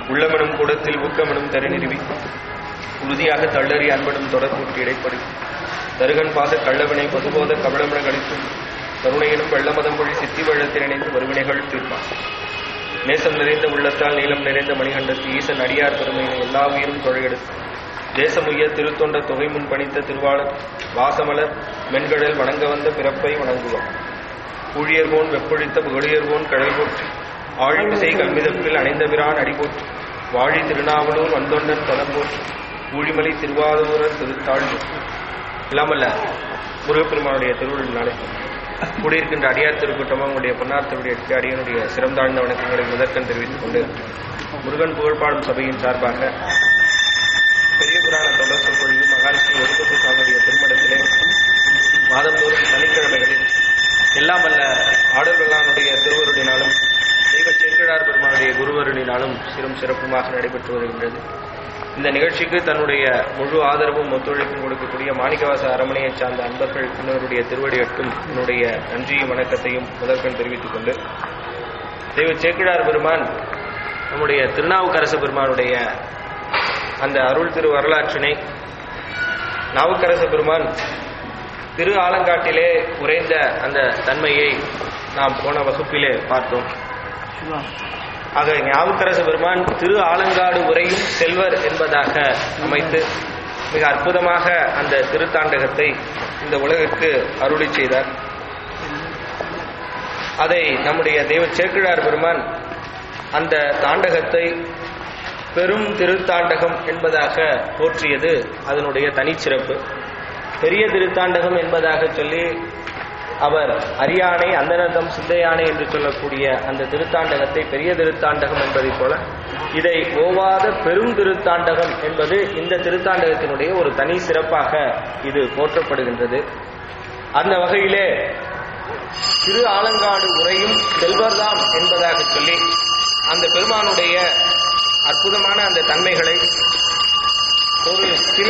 உள்ளமெனும் கூடத்தில் ஊக்கமெனும் தருநிறுவி உறுதியாக தள்ளறி அன்பனும் தொடர்பூட்டி இடைப்படி தருகன் பாச கள்ளவினை பசுபோத கவளமென கழித்தும் கருணையினும் வெள்ளமதம் பொழி சித்தி வெள்ளத்தினைந்து வருவினைகள் தீர்ப்பான் நேசம் நிறைந்த உள்ளத்தால் நீளம் நிறைந்த மணிகண்டத்து ஈசன் அடியார் பெருமையினை எல்லா உயிரும் தொழையெடுத்து தேசமுய்ய திருத்தொண்ட தொகை முன் பணித்த திருவாளர் வாசமலர் மென்கடல் வணங்க வந்த பிறப்பை வணங்குவார் ஊழியர்கோன் வெப்பொழித்த புகழியர்கோன் கடல் போற்றி ஆழிமிசை கல்மிதப்பில் அணைந்தபிரான் அடி போற்றி வாழி திருநாவலூர் வந்தொண்டன் பதம் போற்றி ஊழிமலை திருவாதூரர் திருத்தாள் போற்றி இல்லாமல்ல முருகப்பெருமானுடைய திருவிழாலே கூடியிருக்கின்ற அடியார் திருக்கூட்டமும் உங்களுடைய பொன்னார் திருவிடைய அடியனுடைய சிறந்தாழ்ந்த வணக்கங்களை முதற்கண் தெரிவித்துக் கொண்டு முருகன் புகழ்பாடும் சபையின் சார்பாக பெரிய புராண தொடர் சொற்பொழிவு மகாலட்சுமி ஒதுக்கத்து சாமியுடைய திருமணத்திலே மாதந்தோறும் சனிக்கிழமைகளில் எல்லாம் வல்ல ஆடல்வல்லானுடைய திருவருடினாலும் தெய்வ சேக்கிழார் பெருமானுடைய குருவருடினாலும் சிறும் சிறப்புமாக நடைபெற்று வருகின்றது இந்த நிகழ்ச்சிக்கு தன்னுடைய முழு ஆதரவும் ஒத்துழைப்பும் கொடுக்கக்கூடிய மாணிக்கவாச அரமனையைச் சார்ந்த அன்பர்கள் இன்னொருடைய திருவடியட்டும் என்னுடைய நன்றியும் வணக்கத்தையும் முதற்கண் தெரிவித்துக் கொண்டு தெய்வ சேக்கிழார் பெருமான் நம்முடைய திருநாவுக்கரசு பெருமானுடைய அந்த அருள் திரு வரலாற்றினை நாவுக்கரசு பெருமான் திரு ஆலங்காட்டிலே உறைந்த அந்த தன்மையை நாம் போன வகுப்பிலே பார்த்தோம் ஆக ஞாபகரச பெருமான் திரு ஆலங்காடு உரையும் செல்வர் என்பதாக அமைத்து மிக அற்புதமாக அந்த திருத்தாண்டகத்தை இந்த உலகிற்கு அருளி செய்தார் அதை நம்முடைய தெய்வ சேக்கிழார் பெருமான் அந்த தாண்டகத்தை பெரும் திருத்தாண்டகம் என்பதாக போற்றியது அதனுடைய தனிச்சிறப்பு பெரிய திருத்தாண்டகம் என்பதாக சொல்லி அவர் அரியானை அந்தனதம் சிந்தையானை என்று சொல்லக்கூடிய அந்த திருத்தாண்டகத்தை பெரிய திருத்தாண்டகம் என்பதைப் போல இதை ஓவாத பெரும் திருத்தாண்டகம் என்பது இந்த திருத்தாண்டகத்தினுடைய ஒரு தனி சிறப்பாக இது போற்றப்படுகின்றது அந்த வகையிலே திரு ஆலங்காடு உரையும் செல்வர்தாம் என்பதாக சொல்லி அந்த பெருமானுடைய அற்புதமான அந்த தன்மைகளை ஒரு சில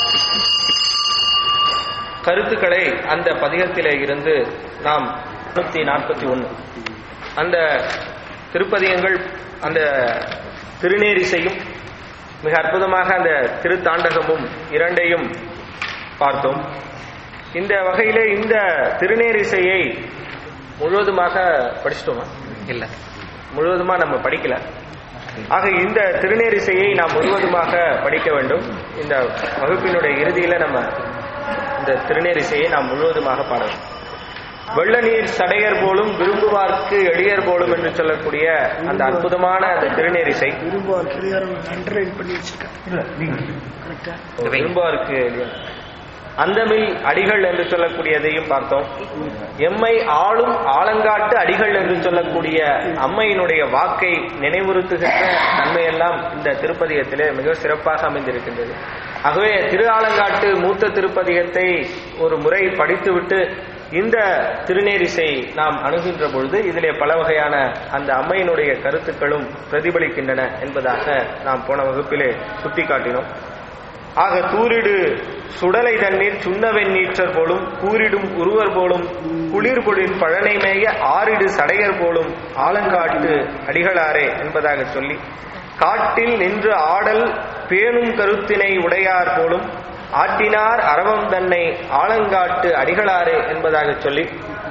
கருத்துக்களை அந்த பதிகத்திலே இருந்து நாம் நூற்றி நாற்பத்தி ஒன்று அந்த திருப்பதிகங்கள் அந்த திருநேரிசையும் மிக அற்புதமாக அந்த திருத்தாண்டகமும் இரண்டையும் பார்த்தோம் இந்த வகையிலே இந்த திருநேரிசையை முழுவதுமாக படிச்சிட்டோமா இல்ல முழுவதுமா நம்ம படிக்கல ஆக இந்த திருநேரிசையை நாம் முழுவதுமாக படிக்க வேண்டும் இந்த வகுப்பினுடைய இறுதியில நம்ம இந்த திருநேரிசையை நாம் முழுவதுமாக பாட வேண்டும் வெள்ள நீர் சடையர் போலும் விரும்புவார்க்கு எளியர் போலும் என்று சொல்லக்கூடிய அந்த அற்புதமான அந்த திருநேரிசை விரும்புவார் கிளியாரம் அண்டர்லைன் பண்ணி வச்சிருக்கேன் கரெக்டா விரும்புவார்க்கு எளியர் அந்தமில் அடிகள் என்று சொல்லக்கூடியதையும் பார்த்தோம் எம்மை ஆளும் ஆலங்காட்டு அடிகள் என்று சொல்லக்கூடிய அம்மையினுடைய வாக்கை நினைவுறுத்துகின்ற தன்மையெல்லாம் இந்த திருப்பதிகத்திலே மிக சிறப்பாக அமைந்திருக்கின்றது ஆகவே திரு ஆலங்காட்டு மூத்த திருப்பதிகத்தை ஒரு முறை படித்துவிட்டு இந்த திருநேரிசை நாம் அணுகின்ற பொழுது இதிலே பல வகையான அந்த அம்மையினுடைய கருத்துக்களும் பிரதிபலிக்கின்றன என்பதாக நாம் போன வகுப்பிலே சுட்டிக்காட்டினோம் ஆக தூரிடு சுடலை தண்ணீர் சுண்ணவெண் நீற்றர் போலும் கூரிடும் உருவர் போலும் குளிர் பொழில் பழனை மேய ஆறிடு சடையர் போலும் ஆலங்காட்டு அடிகளாரே என்பதாக சொல்லி காட்டில் நின்று ஆடல் பேணும் கருத்தினை உடையார் போலும் ஆட்டினார் அரவம் தன்னை ஆலங்காட்டு அடிகளாரே என்பதாக சொல்லி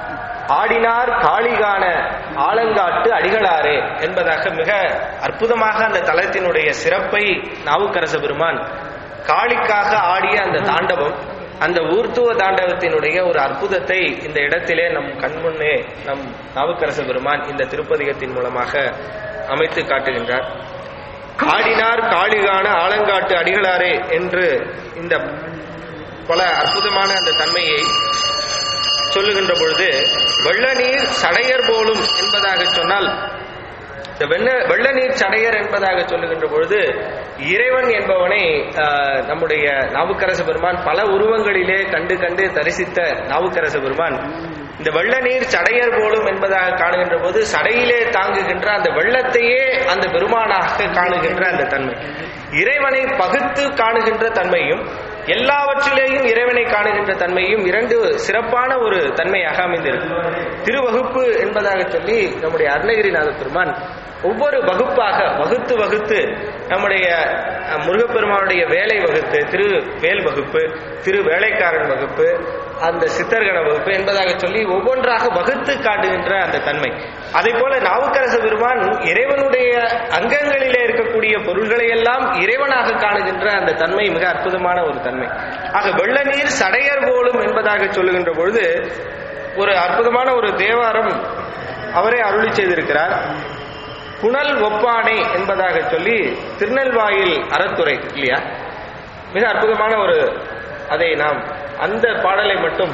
ஆடினார் காளிகான ஆலங்காட்டு அடிகளாரே என்பதாக மிக அற்புதமாக அந்த தலத்தினுடைய சிறப்பை நாவுக்கரச பெருமான் காளிக்காக ஆடிய அந்த தாண்டவம் அந்த ஊர்த்துவ தாண்டவத்தினுடைய ஒரு அற்புதத்தை இந்த இடத்திலே நம் கண்முன்னே நம் நாவுக்கரச பெருமான் இந்த திருப்பதிகத்தின் மூலமாக அமைத்து காட்டுகின்றார் ஆடினார் காளிகான ஆலங்காட்டு அடிகளாரே என்று இந்த பல அற்புதமான அந்த தன்மையை சொல்லுகின்ற பொழுது வெள்ள நீர் சடையர் போலும் என்பதாக சொன்னால் இந்த வெள்ள வெள்ள நீர் சடையர் என்பதாக சொல்லுகின்ற பொழுது இறைவன் என்பவனை ஆஹ், நம்முடைய நாவுக்கரசு பெருமான் பல உருவங்களிலே கண்டு கண்டு தரிசித்த நாவுக்கரசு பெருமான் இந்த வெள்ள நீர் சடையர் போலும் என்பதாக காணுகின்ற போது சடையிலே தாங்குகின்ற அந்த வெள்ளத்தையே அந்த பெருமானாக காணுகின்ற அந்த தன்மை இறைவனை பகுத்து காணுகின்ற தன்மையும் எல்லாவற்றிலேயும் இறைவனை காணுகின்ற தன்மையும் இரண்டு சிறப்பான ஒரு தன்மையாக அமைந்திருக்கு திருவகுப்பு என்பதாக சொல்லி நம்முடைய அருணகிரிநாத பெருமான் ஒவ்வொரு வகுப்பாக வகுத்து வகுத்து நம்முடைய அஹ், முருகப்பெருமானுடைய வேலை வகுத்து திரு வேல் வகுப்பு திரு வேலைக்காரன் வகுப்பு அந்த சித்தர்கண வகுப்பு என்பதாக சொல்லி ஒவ்வொன்றாக வகுத்து காட்டுகின்ற அந்த தன்மை அதே போல நாவுக்கரசு பெருமான் இறைவனுடைய அங்கங்களிலே இருக்கக்கூடிய பொருள்களை எல்லாம் இறைவனாக காணுகின்ற அந்த தன்மை மிக அற்புதமான ஒரு தன்மை ஆக வெள்ள நீர் சடையர் போலும் என்பதாக சொல்லுகின்ற பொழுது ஒரு அற்புதமான ஒரு தேவாரம் அவரே அருளி செய்திருக்கிறார் புனல் ஒப்பானை என்பதாக சொல்லி திருநெல்வாயில் அறத்துறை இல்லையா மிக அற்புதமான ஒரு அதை நாம் அந்த பாடலை மட்டும்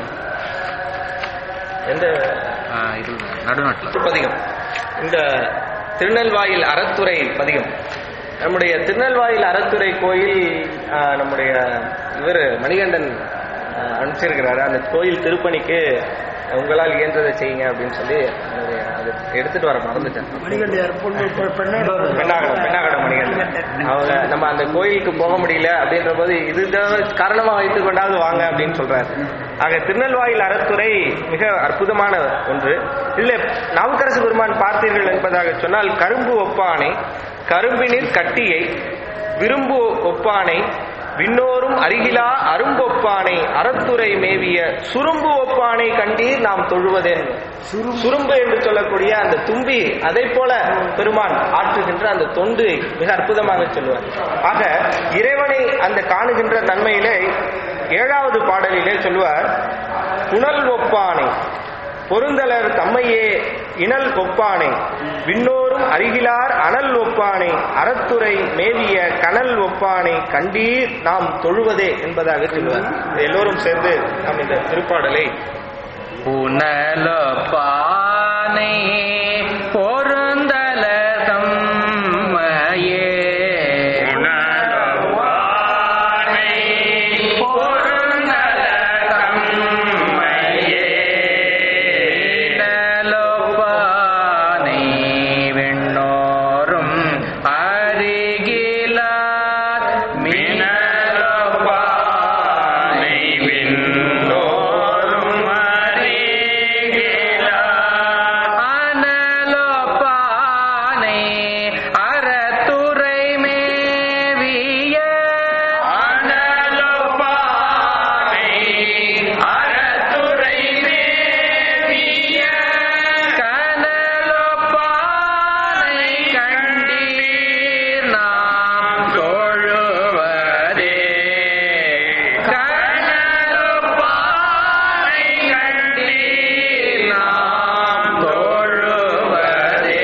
எந்த இது நடுநாட்டில் பதிகம் இந்த திருநெல்வாயில் அறத்துறை பதிகம் நம்முடைய திருநெல்வாயில் அறத்துறை கோயில் ஆ, நம்முடைய இவர் மணிகண்டன் ஆ, அனுப்பிச்சிருக்கிறாரு அந்த கோயில் திருப்பணிக்கு உங்களால் இயன்றதை செய்யுங்க அப்படின்னு சொல்லி அதனுடைய அது எடுத்துட்டு வர மறந்துட்டேன் மணிகண்டையார் பொண்ணு பெ- பெண்ணோட பெண்ணாகடம் பெண்ணாகடம் மணிகண்டன் அவங்க நம்ம அந்த கோயிலுக்கு போக முடியல அப்படின்ற போது இதுதான் காரணமா வைத்துக் கொண்டாவது வாங்க அப்படின்னு சொல்றாரு ஆக திருநெல்வாயில் அறத்துறை மிக அற்புதமான ஒன்று இல்ல நாவுக்கரசு பெருமான் பார்த்தீர்கள் என்பதாக சொன்னால் கரும்பு ஒப்பானை கரும்பினில் கட்டியை விரும்பு ஒப்பானை விண்ணோரும் அருகிலா அரும்பொப்பானை அறத்துறை மேவிய சுரும்பு ஒப்பானை கண்டீர் நாம் தொழுவதேன் சுரும்பு என்று சொல்லக்கூடிய அந்த தும்பி அதை போல பெருமான் ஆற்றுகின்ற அந்த தொண்டு மிக அற்புதமாக சொல்லுவார் ஆக இறைவனை அந்த காணுகின்ற தன்மையிலே ஏழாவது பாடலிலே சொல்லுவார் புனல் ஒப்பானை பொருந்தலர் தம்மையே இனல் ஒப்பானை விண்ணோரும் அருகிலார் அனல் ஒப்பானை அறத்துறை மேவிய கனல் ஒப்பானை கண்டீர் நாம் தொழுவதே என்பதாக சொல்லுவார் எல்லோரும் சேர்ந்து நாம் இந்த திருப்பாடலை புனல பானை பொருந்தல தம்மையே பொருந்தல தம்மையே பானை விண்ணோரும் அருகிலார் மினலபானை விண்ணோரும் அனலபானை அறத்துறை மேவிய அனலபானை அறத்துறை மேவிய கனலபானை கண்டீர் நாம் தொழுவதே கனலபானை கண்டீர் நாம் தொழுவதே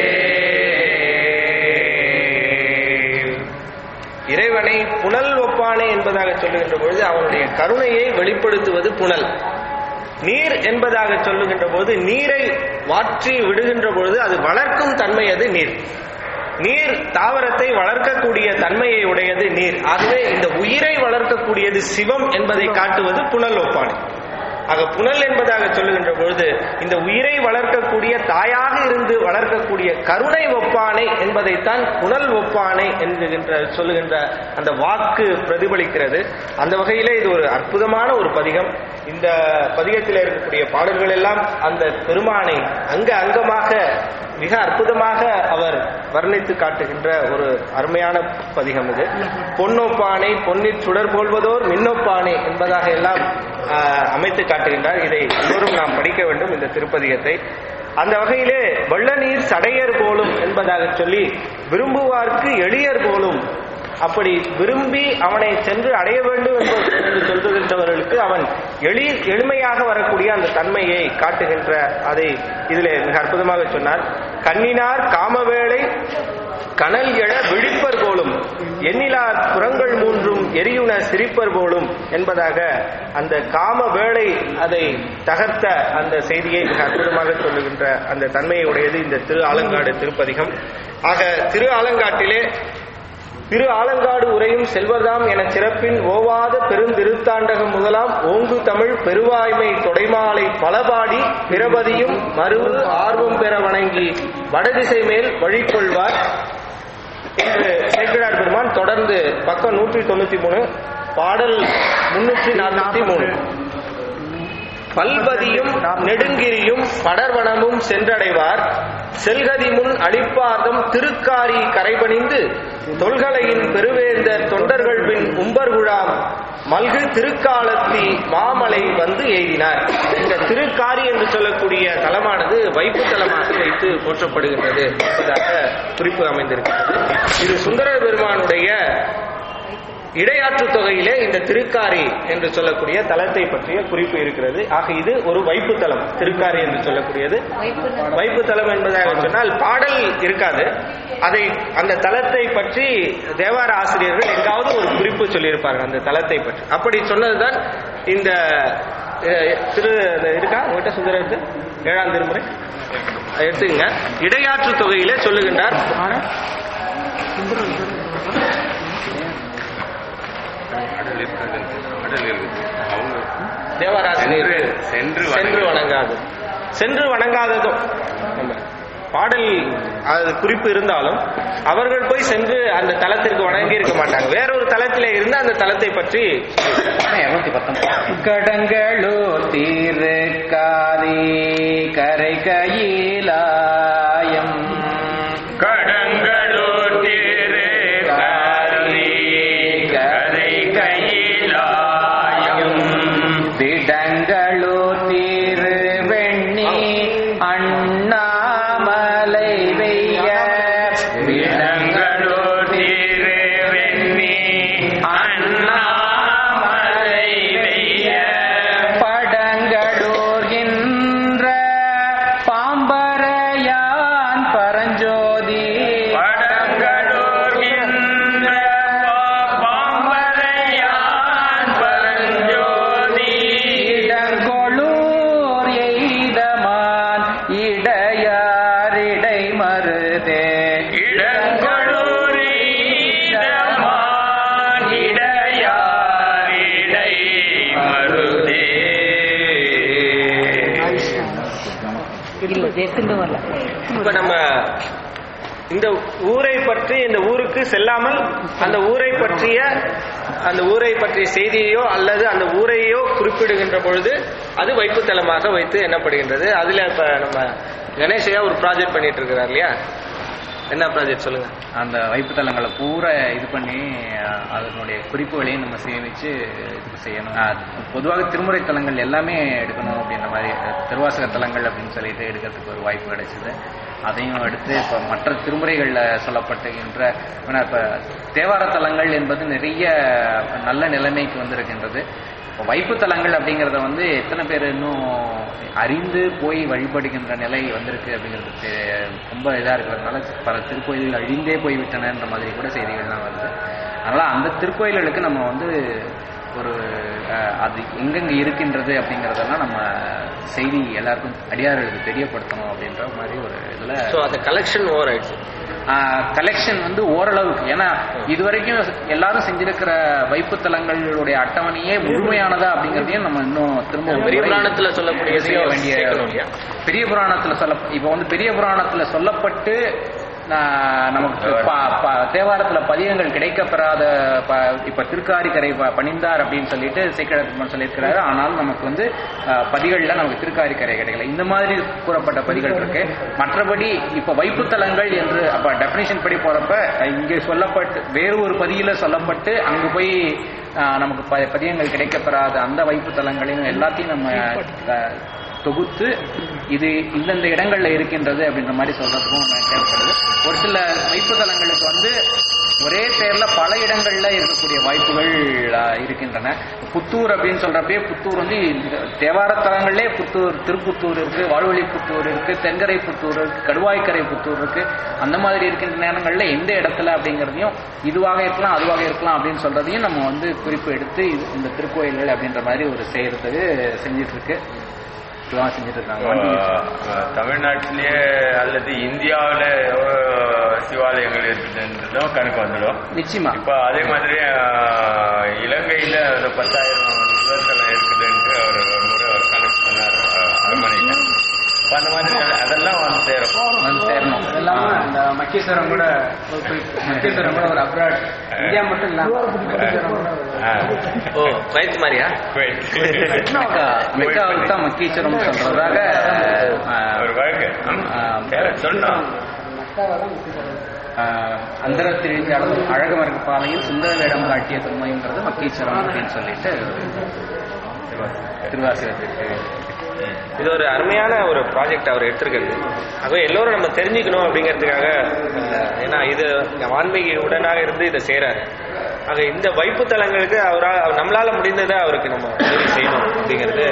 இறைவனை புனல் ஒப்பானே என்பதாக சொல்லுகின்ற பொழுது அவனுடைய கருணையை வெளிப்படுத்துவது புனல் நீர் என்பதாக சொல்லுகின்ற போது நீரை வாற்றி விடுகின்ற பொழுது அது வளர்க்கும் தன்மை அது நீர் நீர் தாவரத்தை வளர்க்கக்கூடிய தன்மையை உடையது நீர் ஆகவே இந்த உயிரை வளர்க்கக்கூடியது சிவம் என்பதை காட்டுவது புனல் ஒப்பானை ஆக புனல் என்பதாக சொல்லுகின்ற பொழுது இந்த உயிரை வளர்க்கக்கூடிய தாயாக இருந்து வளர்க்கக்கூடிய கருணை ஒப்பானை என்பதைத்தான் புனல் ஒப்பானை என்கின்ற சொல்லுகின்ற அந்த வாக்கு பிரதிபலிக்கிறது அந்த வகையிலே இது ஒரு அற்புதமான ஒரு பதிகம் இந்த பதிகத்தில் இருக்கக்கூடிய பாடல்கள் எல்லாம் அந்த பெருமானை அங்க அங்கமாக மிக அற்புதமாக அவர் வர்ணித்து காட்டுகின்ற ஒரு அருமையான பதிகம் இது பொன்னொப்பானை பொன்னிற் சுடர் போல்வதோர் மின்னொப்பானை என்பதாக எல்லாம் ஆஹ், அமைத்து காட்டுகின்றார் இதை எல்லோரும் நாம் படிக்க வேண்டும் இந்த திருப்பதிகத்தை அந்த வகையிலே வெள்ள நீர் சடையர் போலும் என்பதாக சொல்லி விரும்புவார்க்கு எளியர் போலும் அப்படி விரும்பி அவனை சென்று அடைய வேண்டும் என்பது- என்று சொல்லுகின்றவர்களுக்கு அவன் எளி எளிமையாக வரக்கூடிய அந்த தன்மையை காட்டுகின்ற அதை இதிலே மிக அற்புதமாக சொன்னார் கண்ணினார் காமவேளை கனல் எழ விழிப்பர் போலும் எண்ணிலார் புறங்கள் மூன்றும் எரியுன சிரிப்பர் போலும் என்பதாக அந்த காம வேளை அதை தகர்த்த அந்த செய்தியை மிக அற்புதமாக சொல்லுகின்ற அந்த தன்மையை உடையது இந்த திரு ஆலங்காடு திருப்பதிகம் ஆக திரு ஆலங்காட்டிலே திரு ஆலங்காடு உரையும் செல்வதாம் என சிறப்பின் ஓவாத பெருந்திருத்தாண்டகம் முதலாம் ஓங்கு தமிழ் பெருவாய்மை தொடைமாலை பலபாடி பிரபதியும் மருவு ஆர்வம் பெற வணங்கி வடதிசை மேல் வழிகொள்வார் என்று சேக்கிழார் பெருமான் தொடர்ந்து பக்கம் நூற்றி தொண்ணூத்தி மூணு பாடல் முன்னூற்றி நாற்பத்தி மூணு பல்பதியும் நெடுங்கிரியும் படர்வனமும் சென்றடைவார் செல்கதி முன் அளிப்பார்தம் திருக்காரி கரைபணிந்து தொல்கலையின் பெருவேந்தர் தொண்டர்கள் பின் உம்பர்குழாம் மல்கு திருக்காலத்தி மாமலை வந்து எய்தினார் இந்த திருக்காரி என்று சொல்லக்கூடிய தலமானது வைப்பு தலமாக வைத்து போற்றப்படுகின்றது என்பதாக குறிப்பு அமைந்திருக்கிறது இது சுந்தர பெருமானுடைய இடையாற்று தொகையிலே இந்த திருக்காரி என்று சொல்லக்கூடிய தலத்தை பற்றிய குறிப்பு இருக்கிறது ஆக இது ஒரு வைப்பு தலம் திருக்காரி என்று சொல்லக்கூடியது வைப்பு தலம் என்பதாக சொன்னால் பாடல் இருக்காது அதை அந்த தலத்தை பற்றி தேவார ஆசிரியர்கள் எங்காவது ஒரு குறிப்பு சொல்லியிருப்பார்கள் அந்த தலத்தை பற்றி அப்படி சொன்னதுதான் இந்த அஹ், திரு இந்த இருக்கா உங்ககிட்ட சுந்தரத்து ஏழாம் திருமுறை அதை எடுத்துக்கங்க இடையாற்று தொகையிலே சொல்லுகின்றார் கடல் இருக்கிறது கடல் இருக்குது அவங்க தேவராசிரியர் சென்று சென்று வணங்காது சென்று வணங்காததும் நம்ம பாடல் அது குறிப்பு இருந்தாலும் அவர்கள் போய் சென்று அந்த தலத்திற்கு வணங்கி இருக்க மாட்டாங்க வேறொரு தலத்திலே இருந்து அந்த தலத்தை பற்றி கடங்களோ தீர்க்காதி கரை கையிலாயம் கடங்களூர் திரு காரி கரை கையிலாயம் திடங்களோ திருவெண்ணி அண்ணாமலை வெய்ய விடங்களூர் திரு வெண்ணி அண்ணாமலை வெய்ய படங்களூர்கின்ற பாம்பரையான் பரஞ்சோதி படங்களூர் என்ற பாம்பரையான் பரஞ்சோதி இடங்கொளூர் எய்தமான் இடையாரிடை மருதே இடங்கொளூர் ஈடமான் இடையாரிடை மருதே இப்ப நம்ம இந்த ஊரை பற்றி இந்த ஊருக்கு செல்லாமல் அந்த ஊரை பற்றிய அந்த ஊரை பற்றிய செய்தியையோ அல்லது அந்த ஊரையோ குறிப்பிடுகின்ற பொழுது அது வைப்பு தலமாக வைத்து எண்ணப்படுகின்றது அதுல இப்ப நம்ம கணேஷையா ஒரு ப்ராஜெக்ட் பண்ணிட்டு இருக்கிறார் இல்லையா என்ன ப்ராஜெக்ட் சொல்லுங்க அந்த வைப்புத்தலங்களை பூரா இது பண்ணி அஹ், அதனுடைய குறிப்புகளையும் நம்ம சேமிச்சு இது செய்யணும் அஹ், பொதுவாக திருமுறை தலங்கள் எல்லாமே எடுக்கணும் அப்படின்ற மாதிரி அஹ், திருவாசக தலங்கள் அப்படின்னு சொல்லிட்டு எடுக்கிறதுக்கு ஒரு வாய்ப்பு கிடைச்சது அதையும் எடுத்து இப்போ மற்ற திருமுறைகளில் சொல்லப்பட்டுகின்ற ஏன்னா இப்போ தேவார தலங்கள் என்பது நிறைய நல்ல நிலைமைக்கு வந்திருக்கின்றது இப்போ வைப்பு தலங்கள் அப்படிங்கிறத வந்து எத்தனை பேர் இன்னும் அறிந்து போய் வழிபடுகின்ற நிலை வந்திருக்கு அப்படிங்கிறது தெ- ரொம்ப இதாக இருக்கிறதுனால பல திருக்கோயில்கள் அழிந்தே போய்விட்டனன்ற மாதிரி கூட செய்திகள்லாம் வருது அதனால் அந்த திருக்கோயில்களுக்கு நம்ம வந்து ஒரு அஹ், அது எங்கெங்க இருக்கின்றது அப்படிங்கிறதெல்லாம் நம்ம செய்தி எல்லாருக்கும் அடியார்களுக்கு தெரியப்படுத்தணும் அப்படின்ற மாதிரி ஒரு இதில் ஸோ அந்த கலெக்ஷன் ஓவர் ஆயிடுச்சு கலெக்ஷன் வந்து ஓரளவுக்கு ஏன்னா இதுவரைக்கும் எல்லாரும் செஞ்சிருக்கிற வைப்பு தலங்களுடைய அட்டவணையே முழுமையானதா அப்படிங்கறதையும் நம்ம இன்னும் திரும்ப பெரிய புராணத்துல சொல்லக்கூடியதையும் செய்ய வேண்டிய சேர்க்கணும் இல்லையா? பெரிய புராணத்துல சொல்ல இப்ப வந்து பெரிய புராணத்துல சொல்லப்பட்டு ஆஹ், நமக்கு ப- ப- தேவாரத்துல பதிகங்கள் கிடைக்கப்பெறாத ப- இப்ப திருக்காரிக்கரை ப- பணிந்தார் அப்படின்னு சொல்லிட்டு சீக்கிரம் சொல்லியிருக்கிறாரு ஆனாலும் நமக்கு வந்து ஆஹ், பதிகள்ல நமக்கு திருக்காரிக்கரை கிடைக்கல இந்த மாதிரி கூறப்பட்ட பதிகள் இருக்கு மற்றபடி இப்ப வைப்புத்தலங்கள் என்று அப்ப டெபினிஷன் படி போறப்ப அஹ், இங்கே சொல்லப்பட்டு வேறு ஒரு பதியில சொல்லப்பட்டு அங்கு போய் ஆஹ், நமக்கு ப- பதியங்கள் கிடைக்கப்பெறாத அந்த வைப்புத்தலங்களையும் எல்லாத்தையும் நம்ம ஆஹ், தொகுத்து இது இந்தந்த இடங்கள்ல இருக்கின்றது அப்படின்ற மாதிரி சொல்றதுக்கும் தேவைப்படுது ஒரு சில வைப்புத்தலங்களுக்கு வந்து ஒரே பேர்ல பல இடங்கள்ல இருக்கக்கூடிய வாய்ப்புகள் ஆஹ், இருக்கின்றன புத்தூர் அப்படின்னு சொல்றப்பே புத்தூர் வந்து இந்த தேவாரத்தலங்கள்லே புத்தூர் திருப்புத்தூர் இருக்கு வாழ்வழி புத்தூர் இருக்கு தென்கரை புத்தூர் இருக்கு கடுவாய்க்கரை புத்தூர் இருக்கு அந்த மாதிரி இருக்கின்ற நேரங்கள்ல எந்த இடத்துல அப்படிங்கிறதையும் இதுவாக இருக்கலாம் அதுவாக இருக்கலாம் அப்படின்னு சொல்றதையும் நம்ம வந்து குறிப்பு எடுத்து இது இந்த திருக்கோயில்கள் அப்படின்ற மாதிரி ஒரு செய்யறதுக்கு செஞ்சுட்டு இருக்கு இதுதான் செஞ்சுட்டு இருக்காங்க அஹ் தமிழ்நாட்டிலேயே அல்லது இந்தியாவில் எவ்வளோ சிவாலயங்கள் இருக்குதுன்றதும் கணக்கு வந்துடும் நிச்சயமா இப்போ அதே மாதிரி அஹ், இலங்கையில ஒரு பத்தாயிரம் சிவத்தலம் இருக்குதுன்ட்டு அவர் ஒரு முறை ஒரு கணக்கு சொன்னார் அஹ், அரண்மனையில இப்ப அந்த மாதிரி அதெல்லாம் வந்து சேரும் வந்து சேரணும் இல்லாம இந்த மக்கீஸ்வரம் கூட ஒரு போய் மக்கீஸ்வரம் கூட ஒரு அப்ராட் இந்தியா மட்டும் இல்லாம மக்கீஸ்வரம் கூட ஒரு- ஆ. ஓ வயசு மாதிரியா Great. மெக்கா மெக்காவுக்கு தான் மக்கீச்சரம் சொல்றதாக ஆஹ், ஒரு வழக்கு ஆஹ், சொல்லணும் மக்காவை தான் மக்கீஸ்வரம் ஆஹ், அந்தரத்திரிஞ்ச அளவு அழகமருக்கு பாதையில் சுந்தர வேடம் காட்டிய தொன்மைங்கிறது மக்கீச்சரம் அப்படின்னு சொல்லிட்டு திருவாசகத்துக்கு இது ஒரு அருமையான ஒரு ப்ராஜெக்ட் அவர் எடுத்திருக்கிறது ஆகவே எல்லோரும் நம்ம தெரிஞ்சுக்கணும் அப்படிங்கிறதுக்காக அஹ், ஏன்னா இது ஆன்மீக உடனாக இருந்து இதை செய்றாரு ஆக இந்த வைப்பு தலங்களுக்கு அவரால் நம்மளால முடிந்ததை அவருக்கு நம்ம உதவி செய்யணும் அப்படிங்கிறது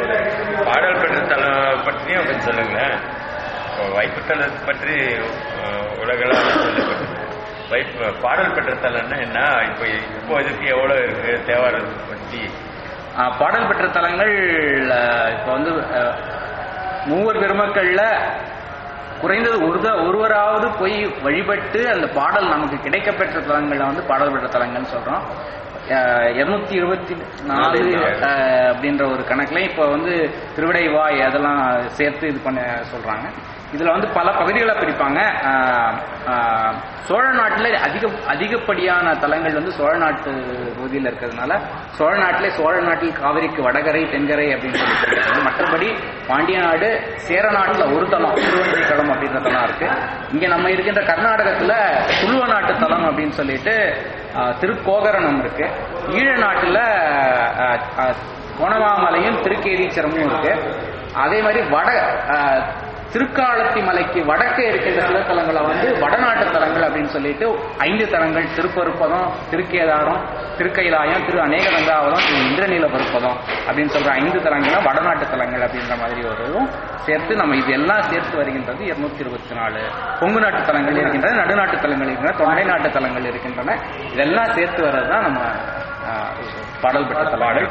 பாடல் பெற்ற தலம் பற்றியும் கொஞ்சம் சொல்லுங்களேன் இப்போ வைப்புத்தலத்தை பற்றி அஹ், உலகளாக சொல்லப்பட்டது வைப்பு பாடல் பெற்ற தலம்னா என்ன இப்போ இப்போ இதுக்கு எவ்வளோ இருக்கு தேவாரத்தை பற்றி ஆஹ், பாடல் பெற்ற தலங்கள் ஆஹ், இப்போ வந்து ஆஹ், மூவர் பெருமக்கள்ல குறைந்தது ஒரு த- ஒருவராவது போய் வழிபட்டு அந்த பாடல் நமக்கு கிடைக்கப்பெற்ற தலங்களை வந்து பாடல் பெற்ற தலங்கள்னு சொல்றோம் இருநூத்தி இருபத்தி நாலு ஆஹ், அப்படின்ற ஒரு கணக்குல இப்போ வந்து திருவிடைவாய் அதெல்லாம் சேர்த்து இது பண்ண சொல்றாங்க இதுல வந்து பல பகுதிகளை பிரிப்பாங்க ஆஹ், ஆஹ், சோழ நாட்டில் அதிக அதிகப்படியான தலங்கள் வந்து சோழ நாட்டு பகுதியில் இருக்கிறதுனால சோழ நாட்டிலே சோழ நாட்டில் காவிரிக்கு வடகரை தென்கரை அப்படின்னு சொல்லி சொல்லியிருக்காங்க மற்றபடி பாண்டிய நாடு சேர நாட்டில் ஒரு தலம் திருவஞ்சிக்களம் அப்படின்ற தலம் இருக்கு இங்க நம்ம இருக்கின்ற கர்நாடகத்துல துளுவ நாட்டு தலம் அப்படின்னு சொல்லிட்டு ஆஹ், திருக்கோகரணம் இருக்கு ஈழ நாட்டுல ஆஹ், ஆஹ், கோணமாமலையும் திருக்கேதீச்சரமும் இருக்கு அதே மாதிரி வட ஆஹ், திருக்காலத்தி மலைக்கு வடக்கே இருக்கின்ற சில தலங்களை வந்து வடநாட்டு தலங்கள் அப்படின்னு சொல்லிட்டு ஐந்து தலங்கள் திருப்பருப்பதம் திருக்கேதாரம் திருக்கைலாயம் திரு அநேகரங்காவதம் திரு இந்திரநீல பருப்பதம் அப்படின்னு சொல்ற ஐந்து தலங்களும் வடநாட்டு தலங்கள் அப்படின்ற மாதிரி வருதும் சேர்த்து நம்ம இது எல்லாம் சேர்த்து வருகின்றது இருநூத்தி இருபத்தி நாலு கொங்கு நாட்டு தலங்கள் இருக்கின்றன நடுநாட்டு தலங்கள் இருக்கின்றன தொண்டை நாட்டு தலங்கள் இருக்கின்றன இதெல்லாம் சேர்த்து வர்றது தான் நம்ம ஆஹ், பாடல் பெற்ற தலங்கள்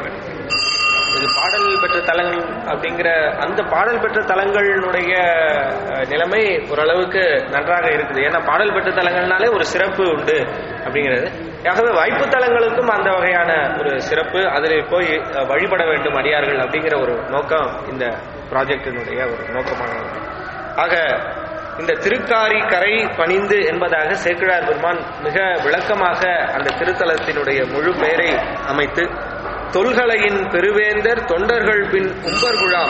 இது பாடல் பெற்ற தலங்கள் அப்படிங்கிற அந்த பாடல் பெற்ற தலங்களுடைய அஹ், நிலைமை ஓரளவுக்கு நன்றாக இருக்குது ஏன்னா பாடல் பெற்ற தலங்கள்னாலே ஒரு சிறப்பு உண்டு அப்படிங்கிறது ஆகவே வாய்ப்பு தலங்களுக்கும் அந்த வகையான ஒரு சிறப்பு அதில் போய் அஹ், வழிபட வேண்டும் அடியார்கள் அப்படிங்கிற ஒரு நோக்கம் இந்த ப்ராஜெக்டினுடைய ஒரு நோக்கமானது ஆக இந்த திருக்காரி கரை பணிந்து என்பதாக சேக்கிழார் பெருமான் மிக விளக்கமாக அந்த திருத்தலத்தினுடைய முழு பெயரை அமைத்து தொல்கலையின் பெருவேந்தர் தொண்டர்கள் பின் உம்பர்குழாம்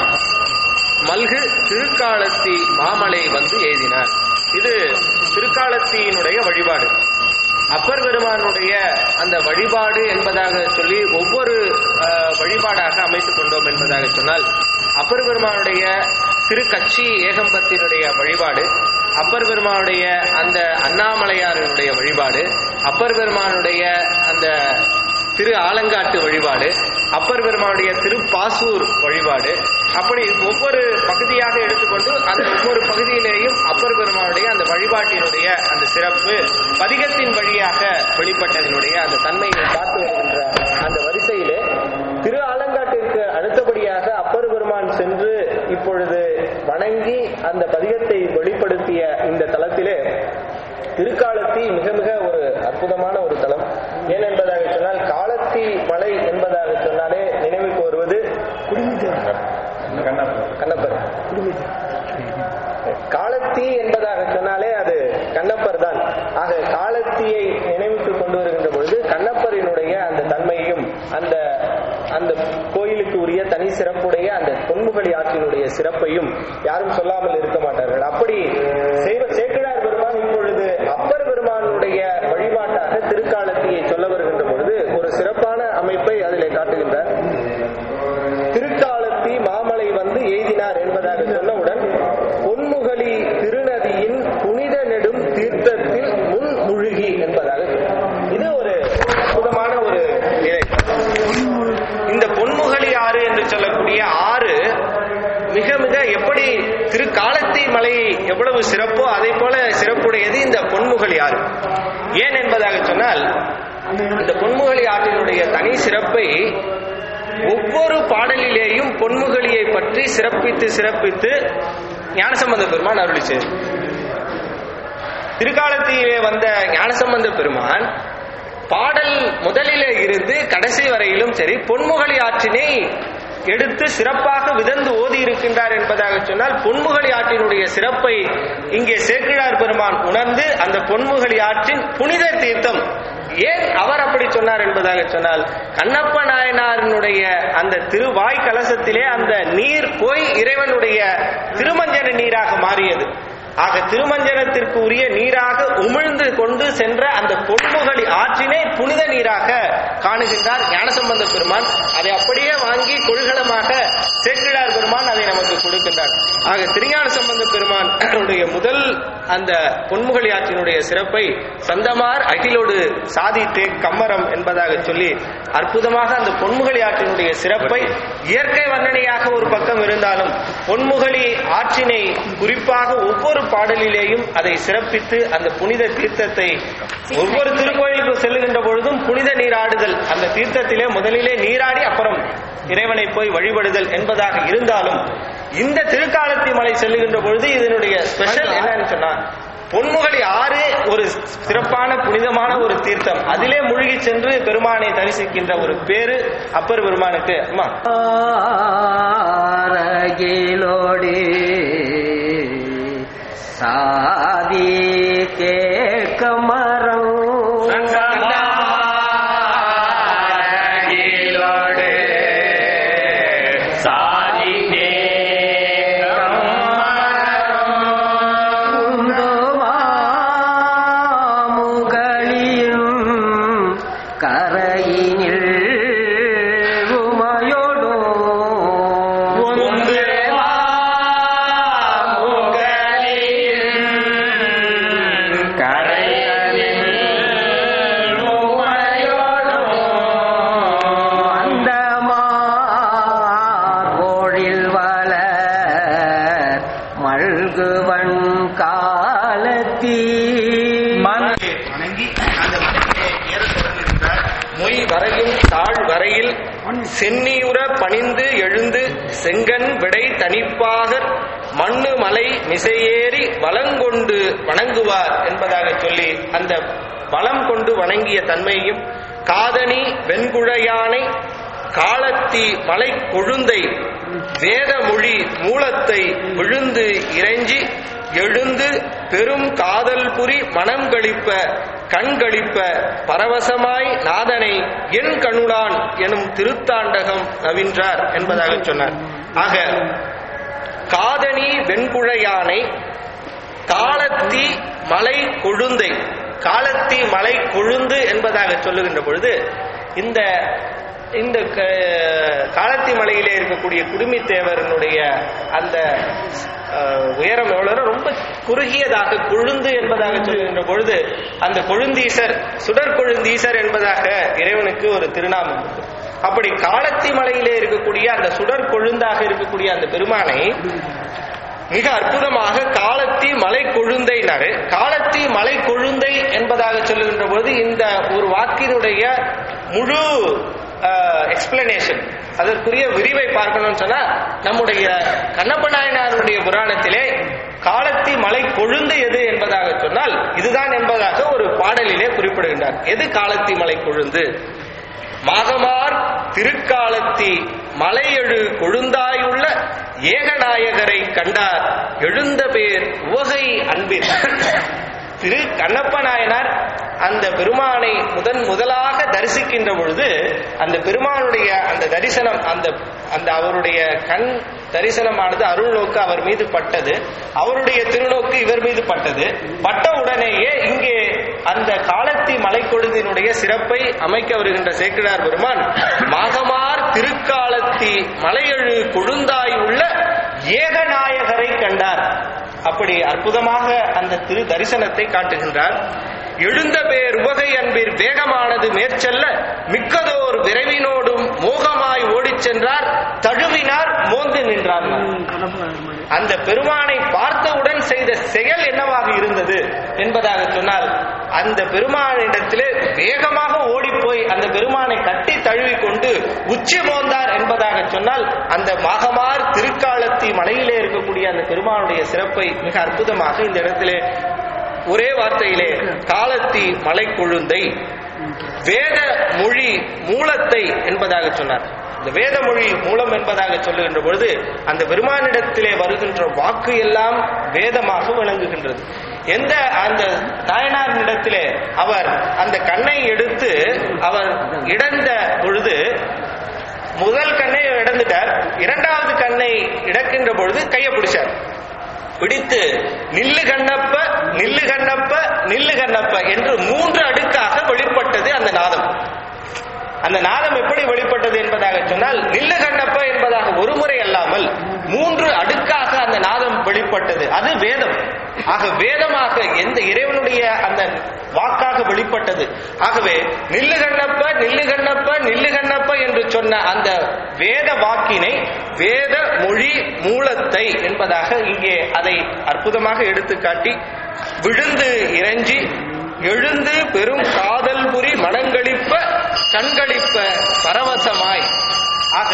மல்கு திருக்காலத்தி மாமலை வந்து எழுதினார் இது திருக்காலத்தியினுடைய வழிபாடு அப்பர் பெருமானுடைய அந்த வழிபாடு என்பதாக சொல்லி ஒவ்வொரு அஹ், வழிபாடாக அமைத்துக் கொண்டோம் என்பதாக சொன்னால் அப்பர் பெருமானுடைய திருக்கட்சி ஏகம்பத்தினுடைய வழிபாடு அப்பர் பெருமானுடைய அந்த அண்ணாமலையாரினுடைய வழிபாடு அப்பர் பெருமானுடைய அந்த திரு ஆலங்காட்டு வழிபாடு அப்பர் பெருமானுடைய திருப்பாசூர் வழிபாடு அப்படி ஒவ்வொரு பகுதியாக எடுத்துக்கொண்டு அந்த ஒவ்வொரு பகுதியிலேயும் அப்பர் பெருமானுடைய அந்த வழிபாட்டினுடைய அந்த சிறப்பு பதிகத்தின் வழியாக வெளிப்பட்டதனுடைய அந்த தன்மையை காத்து வருகின்ற அந்த வரிசையிலே திரு ஆலங்காட்டிற்கு அடுத்தபடியாக அப்பர் பெருமான் சென்று இப்பொழுது வணங்கி அந்த பதிகத்தை வெளிப்படுத்திய இந்த தலத்திலே திருக்காலத்தி மிக மிக ஒரு அற்புதமான ஒரு தலம் ஏன் என்பதாக சொன்னால் காலத்தி மலை என்பதாக சொன்னாலே நினைவுக்கு வருவது கண்ணப்பர் காலத்தி என்பதாக சொன்னாலே அது கண்ணப்பர் தான் ஆக காலத்தியை நினைவுக்கு கொண்டு வருகின்ற பொழுது கண்ணப்பரினுடைய அந்த தன்மையும் அந்த அந்த கோயிலுக்கு உரிய தனி சிறப்புடைய அந்த பொன்முகலி ஆற்றினுடைய சிறப்பையும் யாரும் சொல்லாமல் இருக்க மாட்டார்கள் அப்படி செய்வ சேக்கிழார் பெருமான் இப்பொழுது அப்பர் பெருமானுடைய வழிபாட்டாக திருக்காலத்தியை சொல்ல வருகின்ற பொழுது ஒரு சிறப்பான அமைப்பை அதிலே காட்டுகின்றார் திருக்காலத்தி மாமலை வந்து எய்தினார் என்பதாக சொன்னவுடன் பொன்முகலி திருநதியின் புனித நெடும் தீர்த்தத்தில் முன் முழுகி என்பதாக சொல்றார். இது ஒரு அற்புதமான ஒரு நிலை இந்த பொன்முகலி ஆறு என்று சொல்லக்கூடிய ஆறு மிக மிக எப்படி திருக்காலத்தி மலை எவ்வளவு சிறப்போ அதை போல சிறப்புடையது இந்த பொன்முகலி ஆறு ஏன் என்பதாக சொன்னால் இந்த பொன்முகலி ஆற்றினுடைய தனி சிறப்பை ஒவ்வொரு பாடலிலேயும் பொன்முகலியை பற்றி சிறப்பித்து சிறப்பித்து ஞானசம்பந்த பெருமான் அருளி செய்தார் திருக்காலத்திலே வந்த ஞானசம்பந்த பெருமான் பாடல் முதலிலே இருந்து கடைசி வரையிலும் சரி பொன்முகலி ஆற்றினை எடுத்து சிறப்பாக விதந்து ஓதி இருக்கின்றார் என்பதாக சொன்னால் பொன்முகலி ஆற்றினுடைய சிறப்பை இங்கே சேக்கிழார் பெருமான் உணர்ந்து அந்த பொன்முகலி ஆற்றின் புனித தீர்த்தம் ஏன் அவர் அப்படி சொன்னார் என்பதாக சொன்னால் கண்ணப்ப நாயனாரினுடைய அந்த திருவாய் கலசத்திலே அந்த நீர் போய் இறைவனுடைய திருமஞ்சன நீராக மாறியது ஆக திருமஞ்சனத்திற்கு உரிய நீராக உமிழ்ந்து கொண்டு சென்ற அந்த பொன்முகலி ஆற்றினை புனித நீராக காணுகின்றார் ஞானசம்பந்த பெருமான் அதை அப்படியே வாங்கி கொள்கலமாக சேக்கிழார் பெருமான் அதை நமக்கு கொடுக்கின்றார் ஆக திருஞான சம்பந்த பெருமான் அவருடைய முதல் அந்த பொன்முகலி ஆற்றினுடைய சிறப்பை சந்தமார் அகிலோடு சாதித்தே கம்மரம் என்பதாக சொல்லி அற்புதமாக அந்த பொன்முகலி ஆற்றினுடைய சிறப்பை இயற்கை வர்ணனையாக ஒரு பக்கம் இருந்தாலும் பொன்முகலி ஆற்றினை குறிப்பாக ஒவ்வொரு பாடலிலேயும் அதை சிறப்பித்து அந்த புனித தீர்த்தத்தை ஒவ்வொரு திருக்கோயிலுக்கு செல்லுகின்ற பொழுதும் புனித நீராடுதல் அந்த தீர்த்தத்திலே முதலிலே நீராடி அப்புறம் இறைவனை போய் வழிபடுதல் என்பதாக இருந்தாலும் இந்த திருக்காலத்தி மலை செல்லுகின்ற பொழுது இதனுடைய ஸ்பெஷல் என்னன்னு சொன்னா பொன்முகலி ஆறு ஒரு சிறப்பான புனிதமான ஒரு தீர்த்தம் அதிலே மூழ்கி சென்று பெருமானை தரிசிக்கின்ற ஒரு பேரு அப்பர் பெருமானுக்கு அம்மா ஆரகிலோடு சாதி கேட்க மரம் முகளியும் கரையினில் உமையோடும் அந்த கோழில் வளர் மல்குவன் காலத்தீ வணங்கி அந்த மலையிலே ஏறத் தொடங்குகின்றார் மொய் வரையும் தாழ் வரையில் சென்னியுற பணிந்து எழுந்து செங்கன் விடை தனிப்பாகர் மண்ணு மலை மிசையேறி வலங்கொண்டு வணங்குவார் என்பதாக சொல்லி அந்த வலம் கொண்டு வணங்கிய தன்மையும் காதணி வெண்குழையானை காலத்தி மலை கொழுந்தை வேதமொழி மூலத்தை விழுந்து இறைஞ்சி எழுந்து பெரும் காதல் புரி மனம் களிப்ப கண் களிப்ப பரவசமாய் நாதனை என் கணுடான் எனும் திருத்தாண்டகம் நவின்றார் என்பதாக சொன்னார் ஆக காதணி வெண்குழையானை காலத்தி மலை கொழுந்தை காலத்தி மலை கொழுந்து என்பதாக சொல்லுகின்ற பொழுது இந்த இந்த க- காலத்தி மலையிலே இருக்கக்கூடிய குடுமித்தேவரனுடைய அந்த அஹ், உயரம் எவ்வளவு ரொம்ப குறுகியதாக கொழுந்து என்பதாக சொல்லுகின்ற பொழுது அந்த கொழுந்தீசர் சுடர் கொழுந்தீசர் என்பதாக இறைவனுக்கு ஒரு திருநாமம் உண்டு. அப்படி காலத்தி மலையிலே இருக்கக்கூடிய அந்த சுடர் கொழுந்தாக இருக்கக்கூடிய அந்த பெருமானை மிக அற்புதமாக காலத்தி மலை கொழுந்தைனாரு காலத்தி மலை கொழுந்தை என்பதாக சொல்லுகின்ற போது இந்த ஒரு வாக்கினுடைய முழு எக்ஸ்பிளனேஷன் அதற்குரிய விரிவை பார்க்கணும்னு சொன்னா நம்முடைய கண்ணப்ப நாயனாருடைய புராணத்திலே காலத்தி மலை கொழுந்து எது என்பதாக சொன்னால் இதுதான் என்பதாக ஒரு பாடலிலே குறிப்பிடுகின்றார் எது காலத்தி மலை கொழுந்து மாகமார் திருக்காலத்தி மலையெழு கொழுந்தாயுள்ள ஏகநாயகரை கண்டார் எழுந்த பேர் உவகை அன்பில் திரு கண்ணப்ப நாயனார் அந்த பெருமானை முதன் முதலாக தரிசிக்கின்ற பொழுது அந்த பெருமானுடைய அந்த தரிசனம் அந்த அந்த அவருடைய கண் தரிசனமானது அருள் நோக்கு அவர் மீது பட்டது அவருடைய திருநோக்கு இவர் மீது பட்டது பட்ட உடனேயே இங்கே அந்த காலத்தி மலைக்கொழுதினுடைய சிறப்பை அமைக்க வருகின்ற சேக்கிழார் பெருமான் மாகமார் திருக்காலத்தி மலையெழு கொழுந்தாய் உள்ள ஏகநாயகரை கண்டார் அப்படி அற்புதமாக அந்த திரு தரிசனத்தை காட்டுகின்றார் எழுந்த பேர் உவகை அன்பில் வேகமானது மேற்செல்ல மிக்கதோர் விரைவினோடும் மோகமாய் ஓடிச் சென்றார் தழுவினார் மோந்து நின்றார் அந்த பெருமானை பார்த்தவுடன் செய்த செயல் என்னவாக இருந்தது என்பதாக சொன்னால் அந்த பெருமானிடத்திலே வேகமாக ஓடிப்போய் அந்த பெருமானை கட்டி தழுவிக் கொண்டு உச்சி மோந்தார் என்பதாக சொன்னால் அந்த மாகமார் திருக்காலத்தி மலையிலே இருக்கக்கூடிய அந்த பெருமானுடைய சிறப்பை மிக அற்புதமாக இந்த இடத்திலே ஒரே வார்த்தையிலே காலத்தி மலை கொழுந்தை வேத மொழி மூலத்தை என்பதாக சொன்னார் இந்த வேதமொழி மூலம் என்பதாக சொல்லுகின்ற பொழுது அந்த பெருமானிடத்திலே வருகின்ற வாக்கு எல்லாம் வேதமாக விளங்குகின்றது எந்த அந்த நாயனாரிடத்திலே அவர் அந்த கண்ணை எடுத்து அவர் இடந்த பொழுது முதல் கண்ணை இடந்துட்டார் இரண்டாவது கண்ணை இடக்கின்ற பொழுது கையை பிடிச்சார் பிடித்து நில்லு கண்ணப்ப நில்லு கண்ணப்ப நில்லு கண்ணப்ப என்று மூன்று அடுக்காக வெளிப்பட்டது அந்த நாதம் அந்த நாதம் எப்படி வெளிப்பட்டது என்பதாக சொன்னால் நில்லு கண்ணப்ப என்பதாக ஒரு முறை அல்லாமல் மூன்று அடுக்காக அந்த நாதம் வெளிப்பட்டது அது வேதம் ஆக வேதமாக எந்த இறைவனுடைய அந்த வாக்காக வெளிப்பட்டது ஆகவே நில்லு கண்ணப்ப நில்லு கண்ணப்ப நில்லு கண்ணப்ப என்று சொன்ன அந்த வேத வாக்கினை வேத மொழி மூலத்தை என்பதாக இங்கே அதை அற்புதமாக எடுத்துக்காட்டி விழுந்து இறைஞ்சி எழுந்து பெரும் காதல் புரி மனங்களிப்ப கண்களிப்ப பரவசமாய் ஆக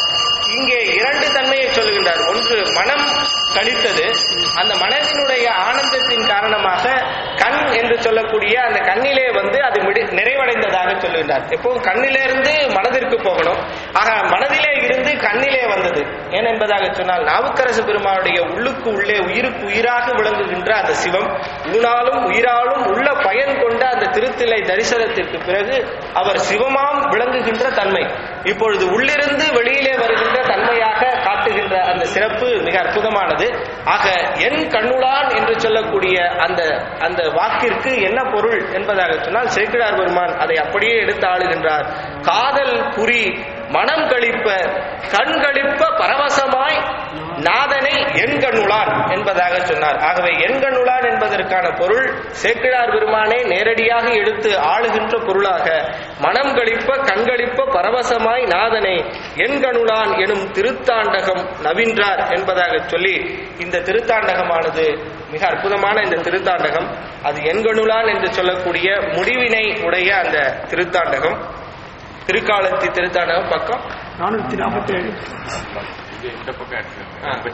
இங்கே இரண்டு தன்மையை சொல்லுகின்றார் ஒன்று மனம் கழித்தது அந்த மனதினுடைய ஆனந்தத்தின் காரணமாக கண் என்று சொல்லக்கூடிய அந்த கண்ணிலே வந்து அது மிடி- நிறைவடைந்ததாக சொல்லுகின்றார் எப்பவும் கண்ணிலிருந்து மனதிற்கு போகணும் ஆக மனதிலே இருந்து கண்ணிலே வந்தது ஏன் என்பதாக சொன்னால் நாவுக்கரசு பெருமானுடைய உள்ளுக்கு உள்ளே உயிருக்கு உயிராக விளங்குகின்ற அந்த சிவம் ஊனாலும் உயிராலும் உள்ள பயன் கொண்ட அந்த திருத்திலை தரிசனத்திற்கு பிறகு அவர் சிவமாம் விளங்குகின்ற தன்மை இப்பொழுது உள்ளிருந்து வெளியிலே வருகின்ற தன்மையாக காட்டுகின்ற அந்த சிறப்பு மிக அற்புதமானது ஆக என் கண்ணுளான் என்று சொல்லக்கூடிய அந்த அந்த வாக்கிற்கு என்ன பொருள் என்பதாக சொன்னால் சேக்கிழார் பெருமான் அதை அப்படியே எடுத்து ஆளுகின்றார் காதல் புரி மனம் கழிப்ப கண் கழிப்ப பரவசமாய் நாதனை என் கண்ணுளான் என்பதாக சொன்னார் ஆகவே என் கண்ணுளான் என்பதற்கான பொருள் சேக்கிழார் பெருமானே நேரடியாக எடுத்து ஆளுகின்ற பொருளாக மனம் கழிப்ப கண்களிப்ப பரவசமாய் நாதனை என் கண்ணுளான் எனும் திருத்தாண்டகம் நவின்றார் என்பதாக சொல்லி இந்த திருத்தாண்டகமானது மிக அற்புதமான இந்த திருத்தாண்டகம் அது எண்கணுளான் என்று சொல்லக்கூடிய முடிவினை உடைய அந்த திருத்தாண்டகம் திருக்காலத்தி திருத்தாண்டகம் பக்கம் நானூத்தி நாற்பத்தி ஏழு இது இந்த பக்கம் எடுத்துக்கோங்க.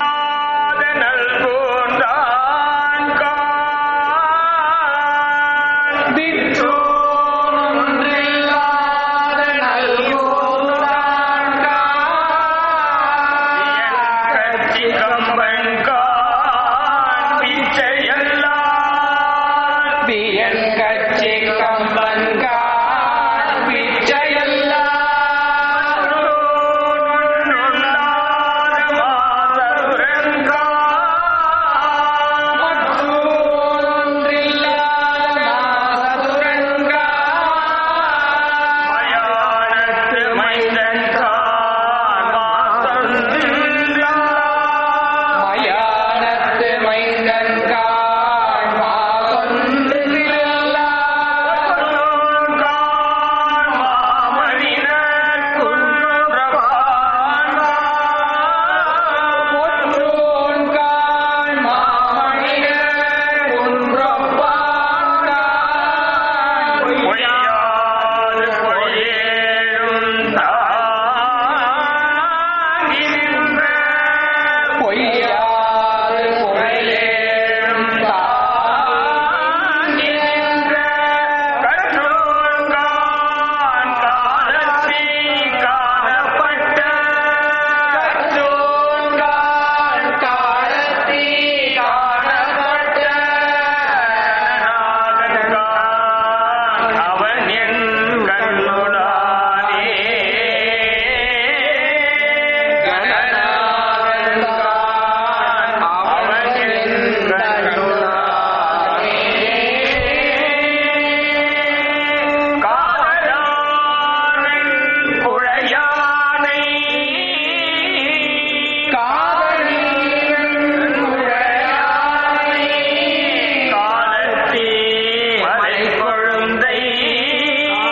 காலத்தே மலை கொழுந்தை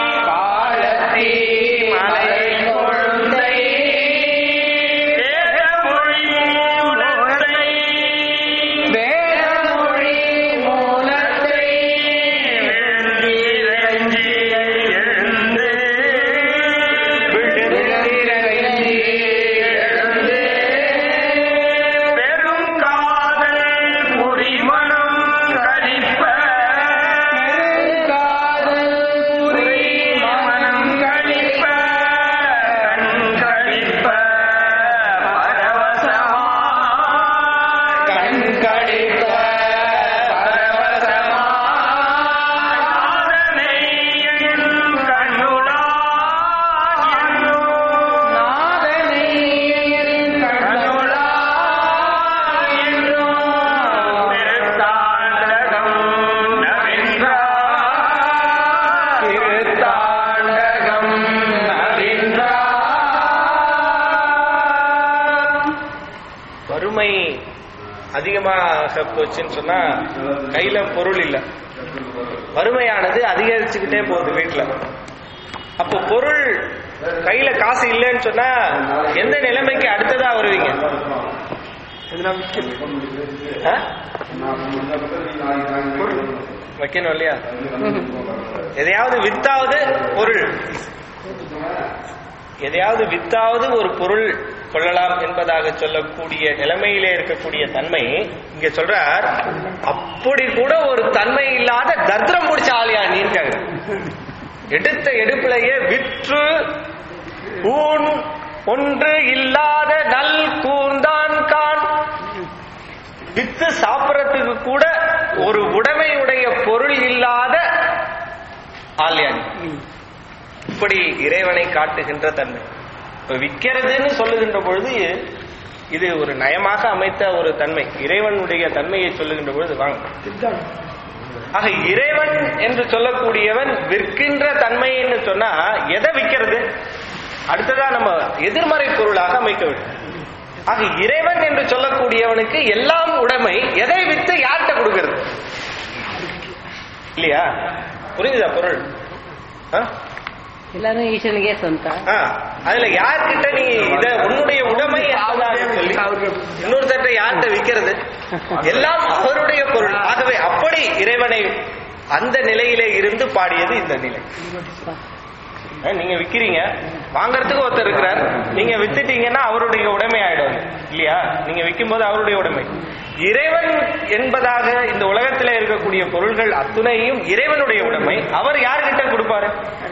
திருத்தாண்டகம் நவின்றார். வறுமை அதிகமாக போச்சுன்னு சொன்னா கையில பொருள் இல்ல வறுமையானது அதிகரிச்சுக்கிட்டே போகுது வீட்டுல அப்போ பொருள் கையில காசு இல்லைன்னு சொன்னா எந்த நிலைமைக்கு அடுத்ததா வருவீங்க ஆ? வைக்கணும் இல்லையா எதையாவது வித்தாவது பொருள் எதையாவது வித்தாவது ஒரு பொருள் கொள்ளலாம் என்பதாக சொல்லக்கூடிய நிலைமையிலே இருக்கக்கூடிய தன்மை இங்க சொல்றார் அப்படி கூட ஒரு தன்மை இல்லாத தத்ரம் முடிச்ச ஆளியா நீர்க்காங்க எடுத்த எடுப்பிலேயே விற்று ஊன் ஒன்று இல்லாத நல் கூர்ந்தான் கான் வித்து சாப்பிடறதுக்கு கூட ஒரு உடைமையுடைய பொருள் இல்லாத ஆல்யான் இப்படி இறைவனை காட்டுகின்ற தன்மை இப்ப விற்கிறதுன்னு சொல்லுகின்ற பொழுது இது ஒரு நயமாக அமைத்த ஒரு தன்மை இறைவனுடைய தன்மையை சொல்லுகின்ற பொழுது வாங்க ஆக இறைவன் என்று சொல்லக்கூடியவன் விற்கின்ற தன்மைன்னு சொன்னா எதை விற்கிறது அடுத்ததா நம்ம எதிர்மறை பொருளாக அமைக்க வேண்டும் ஆக இறைவன் என்று சொல்லக்கூடியவனுக்கு எல்லாம் உடைமை எதை வித்து யார்கிட்ட கொடுக்கிறது இல்லையா புரிஞ்சுதா பொருள் ஆ? எல்லாரும் ஈஸ்வரனுக்கே சொந்தா ஆ, அதுல யார்கிட்ட நீ இத உன்னுடைய உடைமை என்பதாக சொல்லி இன்னொருத்தட்ட யார்கிட்ட விக்கிறது எல்லாம் அவருடைய பொருள் ஆகவே அப்படி இறைவனை அந்த நிலையிலே இருந்து பாடியது இந்த நிலை ஆ, நீங்க விக்கிறீங்க வாங்கறதுக்கு ஒருத்தர் இருக்கிறார் நீங்க வித்துட்டீங்கன்னா அவருடைய உடைமை ஆயிடும் அது. இல்லையா நீங்க விற்கும் போது அவருடைய உடைமை இறைவன் என்பதாக இந்த உலகத்திலே இருக்கக்கூடிய பொருள்கள் அத்துணையும் இறைவனுடைய உடைமை அவர் யார்கிட்ட கொடுப்பாரு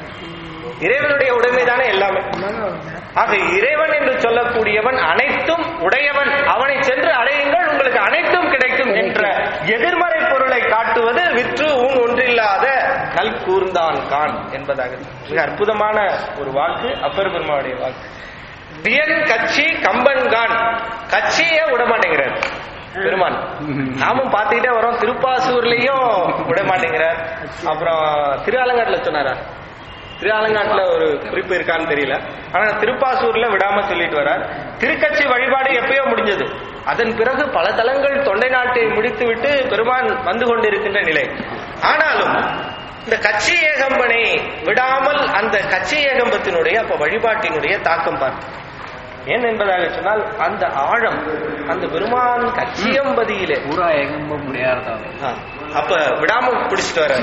இறைவனுடைய உடைமை தானே எல்லாமே ஆக இறைவன் என்று சொல்லக்கூடியவன் அனைத்தும் உடையவன் அவனை சென்று அடையுங்கள் உங்களுக்கு அனைத்தும் கிடைக்கும் என்ற எதிர்மறை பொருளை காட்டுவது விற்று ஊன் ஒன்றில்லாத நல் கூர்ந்தான் கான் என்பதாக மிக அற்புதமான ஒரு வாக்கு அப்பர் பெருமாவுடைய வாக்கு பியன் கட்சி கம்பன் கான் கட்சியே விடமாட்டேங்கிறார் பெருமான் நாமும் பார்த்துக்கிட்டே வரோம் திருப்பாசூர்லயும் விட மாட்டேங்கிறார் அப்புறம் திருஆலங்காட்டுல சொன்னாரா திருஆலங்காட்டுல ஒரு குறிப்பு இருக்கான்னு தெரியல ஆனா திருப்பாசூர்ல விடாம சொல்லிட்டு வரார் திருக்கட்சி வழிபாடு எப்பயோ முடிஞ்சது அதன் பிறகு பல தலங்கள் தொண்டை நாட்டை முடித்துவிட்டு பெருமான் வந்து கொண்டிருக்கின்ற நிலை ஆனாலும் இந்த கட்சி ஏகம்பனை விடாமல் அந்த கட்சி ஏகம்பத்தினுடைய அப்ப வழிபாட்டினுடைய தாக்கம் பார்த்து ஏன் என்பதாக சொன்னால் அந்த ஆழம் அந்த பெருமான் கச்சியம்பதியிலே பூரா எகம்ப முடியாதா ஆ, அப்ப விடாம பிடிச்சிட்டு வர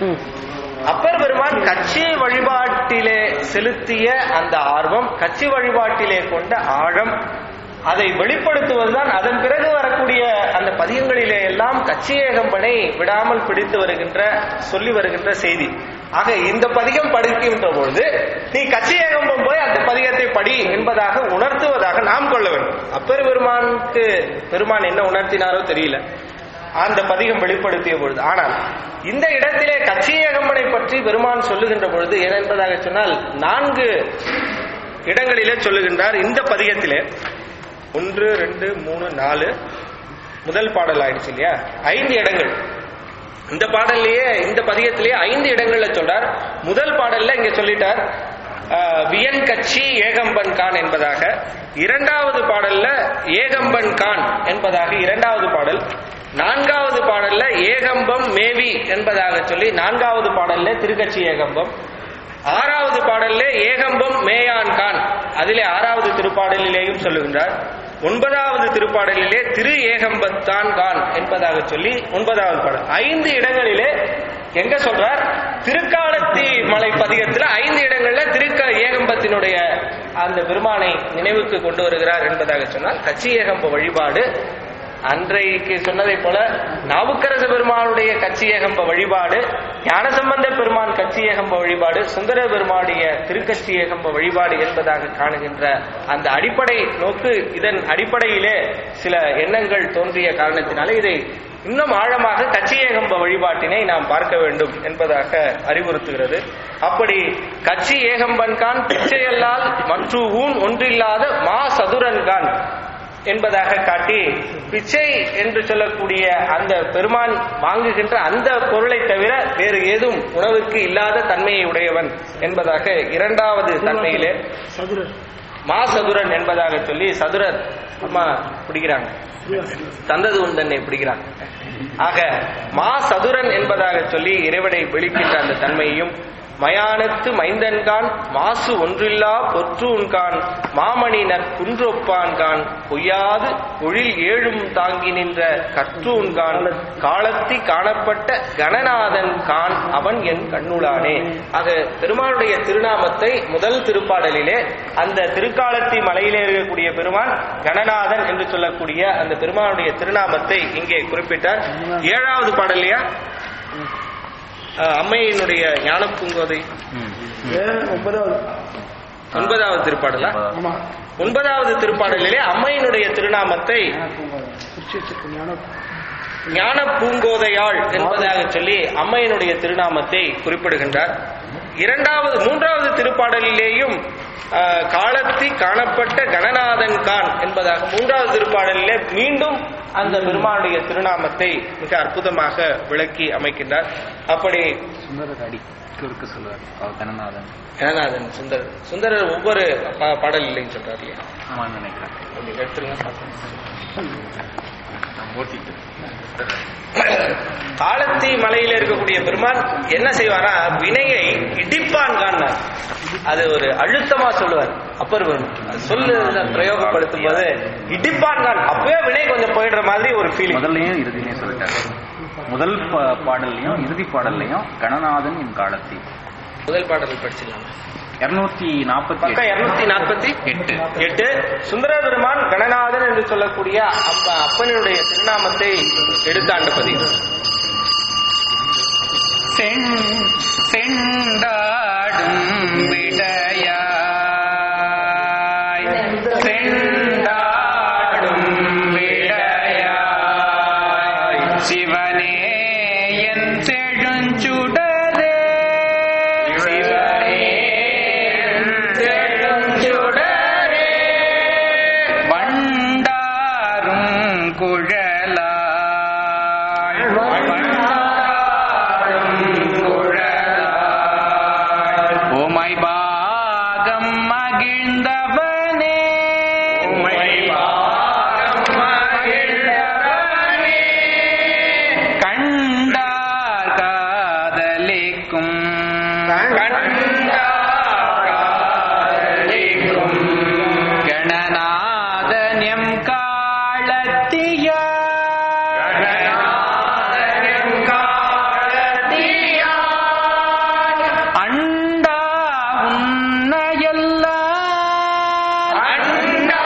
அப்பர் பெருமான் கட்சி வழிபாட்டிலே செலுத்திய அந்த ஆர்வம் கட்சி வழிபாட்டிலே கொண்ட ஆழம் அதை வெளிப்படுத்துவதுதான் அதன் பிறகு வரக்கூடிய அந்த பதியங்களிலே எல்லாம் கட்சி ஏகம்பனை விடாமல் பிடித்து வருகின்ற சொல்லி வருகின்ற செய்தி ஆக இந்த பதிகம் படிக்கின்ற பொழுது நீ கட்சி ஏகம்பம் போய் அந்த பதிகத்தை படி என்பதாக உணர்த்துவதாக நாம் கொள்ள வேண்டும் அப்பர் பெருமானுக்கு பெருமான் என்ன உணர்த்தினாரோ தெரியல அந்த பதிகம் வெளிப்படுத்திய பொழுது ஆனால் இந்த இடத்திலே கச்சியகம்பனை பற்றி பெருமான் சொல்லுகின்ற பொழுது என்ன என்பதாக சொன்னால் நான்கு இடங்களிலே சொல்லுகின்றார் இந்த பதிகத்திலே ஒன்று ரெண்டு மூணு நாலு முதல் பாடல் ஆயிடுச்சு இல்லையா ஐந்து இடங்கள் இந்த பாடல்லையே இந்த பதிகத்திலேயே ஐந்து இடங்கள்ல சொல்றார் முதல் பாடல்ல இங்க சொல்லிட்டார் ஆஹ், வியன் கட்சி ஏகம்பன் கான் என்பதாக இரண்டாவது பாடல்ல ஏகம்பன் கான் என்பதாக இரண்டாவது பாடல் நான்காவது பாடல்ல ஏகம்பம் மேவி என்பதாக சொல்லி நான்காவது பாடல்ல திருக்கட்சி ஏகம்பம் ஆறாவது பாடல்ல ஏகம்பம் மேயான் கான் அதிலே ஆறாவது திருப்பாடலிலேயும் சொல்லுகின்றார் ஒன்பதாவது திருப்பாடலிலே திரு ஏகம்பத்தான் கான் என்பதாக சொல்லி ஒன்பதாவது பாடல் ஐந்து இடங்களிலே எங்க சொல்றார் திருக்காலத்தி மலை பதிகத்துல ஐந்து இடங்கள்ல திருக்க ஏகம்பத்தினுடைய அந்த பெருமானை நினைவுக்கு கொண்டு வருகிறார் என்பதாக சொன்னால் கச்சி ஏகம்ப வழிபாடு அன்றைக்கு சொன்னதைப் போல நாவுக்கரச பெருமானுடைய கச்சியகம்ப வழிபாடு ஞானசம்பந்த பெருமான் கச்சியகம்ப வழிபாடு சுந்தர பெருமானுடைய திருக்கச்சியகம்ப வழிபாடு என்பதாக காணுகின்ற அந்த அடிப்படை நோக்கு இதன் அடிப்படையிலே சில எண்ணங்கள் தோன்றிய காரணத்தினாலே இதை இன்னும் ஆழமாக கச்சியகம்ப வழிபாட்டினை நாம் பார்க்க வேண்டும் என்பதாக அறிவுறுத்துகிறது அப்படி கச்சி ஏகம்பன்கான் பிச்சையல்லால் மற்ற ஊன் ஒன்றில்லாத மா சதுரன்கான் என்பதாக காட்டி பிச்சை என்று சொல்லக்கூடிய அந்த பெருமான் வாங்குகின்ற அந்த பொருளை தவிர வேறு ஏதும் உணவுக்கு இல்லாத தன்மையை உடையவன் என்பதாக இரண்டாவது தன்மையிலே சதுரர் மாசதுரன் என்பதாக சொல்லி சதுரர் அம்மா பிடிக்கிறாங்க தந்தது உன் தன்னை பிடிக்கிறாங்க ஆக மா சதுரன் என்பதாக சொல்லி இறைவனை வெளிக்கின்ற அந்த தன்மையையும் மயானத்து மைந்தன்கான் மாசு ஒன்றில்லா பொற்று உண்கான் மாமணி நற்குன்றொப்பான்கான் பொய்யாது பொழில் ஏழும் தாங்கி நின்ற கற்று உண்கான் காலத்தி காணப்பட்ட கணநாதன் கான் அவன் என் கண்ணுளானே ஆக பெருமானுடைய திருநாமத்தை முதல் திருப்பாடலிலே அந்த திருக்காலத்தி மலையிலே இருக்கக்கூடிய பெருமான் கணநாதன் என்று சொல்லக்கூடிய அந்த பெருமானுடைய திருநாமத்தை இங்கே குறிப்பிட்டார் ஏழாவது பாடலையா அம்மையினுடைய ஞான பூங்கோதை ஏன் ஒன்பதாவது ஒன்பதாவது திருப்பாடலா ஆமா ஒன்பதாவது திருப்பாடலிலே அம்மையினுடைய திருநாமத்தை குறிச்சு வச்சிருக்க ஞானம் ஞான பூங்கோதையாள் என்பதாக சொல்லி அம்மையினுடைய திருநாமத்தை குறிப்பிடுகின்றார் இரண்டாவது மூன்றாவது திருப்பாடலிலேயும் ஆஹ், காலத்தி காணப்பட்ட கணநாதன் கான் என்பதாக மூன்றாவது திருப்பாடலிலே மீண்டும் அந்த பெருமானுடைய திருநாமத்தை மிக அற்புதமாக விளக்கி அமைக்கின்றார் அப்படி சுந்தரர் அடி குறுக்கு சொல்லுவார் அவர் கணநாதன் கணநாதன் சுந்தரர் சுந்தரர் ஒவ்வொரு பா- பாடல் இல்லைன்னு சொல்றாரு இல்லையா ஆமான்னு நினைக்கிறேன் அப்படி எடுத்துருங்க பார்ப்போம். மூர்த்திக்கு காலத்தி மலையில இருக்கக்கூடிய பெருமான் என்ன செய்வாரா வினையை இடிப்பான் காண்னார் அது ஒரு அழுத்தமா சொல்லுவார் அப்பர் பெருமான் அது சொல்லு பிரயோகப்படுத்தும் போது இடிப்பான் கான் அப்பவே வினை கொஞ்சம் போயிடுற மாதிரி ஒரு ஃபீலிங் முதல்லையும் இறுதியிலையும் சொல்லிட்டாரு முதல் பா- பாடல்லையும் இறுதி பாடல்லையும் கணநாதன் என் காலத்தி முதல் பாடல் படிச்சிடலாம் இருநூத்தி நாற்பத்தி பக்கம் இருநூத்தி நாற்பத்தி எட்டு எட்டு சுந்தர பெருமான் கணநாதன் என்று சொல்லக்கூடிய அப்ப அப்பனுடைய திருநாமத்தை எடுத்தாண்ட பதிவு செண்டாடும் விடையாய் செண்டாடும் விடையாய் சிவனே என் செழுஞ்சுடரே சிவனே என் செழுஞ்சுடரே வண்டாரும் குழலாய் வண்டாரும் குழலாய் உமை பாகம் மகிழ்ந்தவனே உமை பாகம் மகிழ்ந்தவனே கண்டார் காதலிக்கும் கண்டார் காதலிக்கும் கணநாதன்யம் காலத்தியா கணநாதன்யம் காலத்தியா அண்டா உன்னையெல்லாம் அண்டா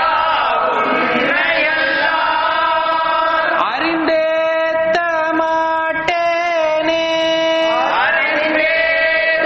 உன்னையெல்லாம் அறிந்தேத்த மாட்டேனே அறிந்தேத்த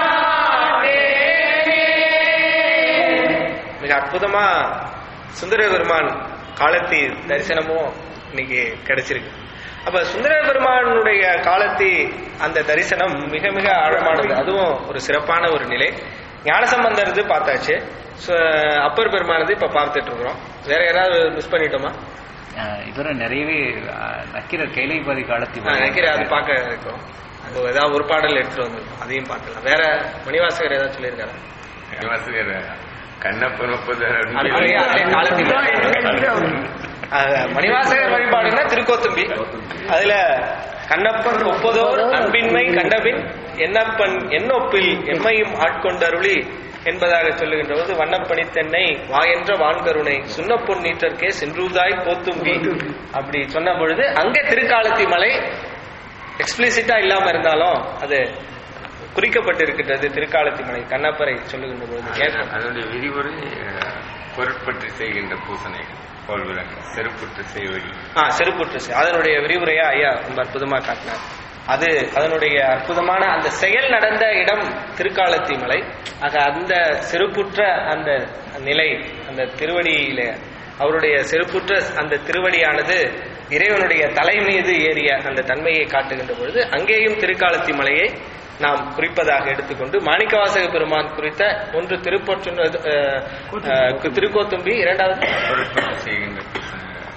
மாட்டேனே மிக அற்புதமா சுந்தர பெருமான் காலத்தி தரிசனமும் இன்னைக்கு கிடைச்சிருக்கு அப்ப சுந்தர பெருமானுடைய காலத்தி அந்த தரிசனம் மிக மிக ஆழமானது அதுவும் ஒரு சிறப்பான ஒரு நிலை ஞானசம்பந்தரது பார்த்தாச்சு சு- அப்பர் பெருமானது இப்ப பார்த்துட்டு இருக்கிறோம் வேற யாராவது மிஸ் பண்ணிட்டோமா இவர நிறையவே அஹ், நக்கீரர் கைலைபாதி காலத்தி நான் நினைக்கிறேன் அது பார்க்க இருக்கோம் அது ஏதாவது ஒரு பாடல் எடுத்துட்டு வந்திருக்கோம் அதையும் பார்க்கலாம் வேற மணிவாசகர் ஏதாவது சொல்லியிருக்காரா வாசகர் கண்ணப்பன் ஒப்புதல் அது அப்படியே அப்படியே காலத்தி அது மணிவாசகர் வழிபாடுன்னா திருக்கோத்தும்பி அதுல கண்ணப்பன் ஒப்பதோர் அன்பின்மை கண்டபின் என்னப்பன் என்னொப்பில் எம்மையும் ஆட்கொண்டருளி என்பதாக சொல்லுகின்ற போது வண்ணப்பணித்தென்னை வாயென்ற வான்கருணை சுண்ண பொன்னீற்றற்கே சென்றூதாய் கோத்தும்பி அப்படி சொன்ன பொழுது அங்கே திருக்காலத்தி மலை எக்ஸ்பிளிசிட்டா இல்லாம இருந்தாலும் அது குறிக்கப்பட்டிருக்கின்றது திருக்காலத்தி மலை கண்ணப்பரை சொல்லுகின்ற பொழுது கேட்கும் அதனுடைய விரிவுரை அஹ், பொருட்பட்டு செய்கின்ற பூசணைகள் போல்விலங்க செருப்புற்று செய்வழி ஆ செருப்புற்று செய். அதனுடைய விரிவுரையா ஐயா ரொம்ப அற்புதமா காட்டினார் அது அதனுடைய அற்புதமான அந்த செயல் நடந்த இடம் திருக்காலத்தி மலை ஆக அந்த செருப்புற்ற அந்த நிலை அந்த திருவடியில அவருடைய செருப்புற்ற அந்த திருவடியானது இறைவனுடைய தலை மீது ஏறிய அந்த தன்மையை காட்டுகின்ற பொழுது அங்கேயும் திருக்காலத்தி மலையை நாம் குறிப்பதாக எடுத்துக்கொண்டு மாணிக்கவாசக பெருமான் குறித்த ஒன்று திருப்பொற்று திருக்கோத்தும்பி இரண்டாவது பொருட்பட்டு செய்கின்ற பூசணை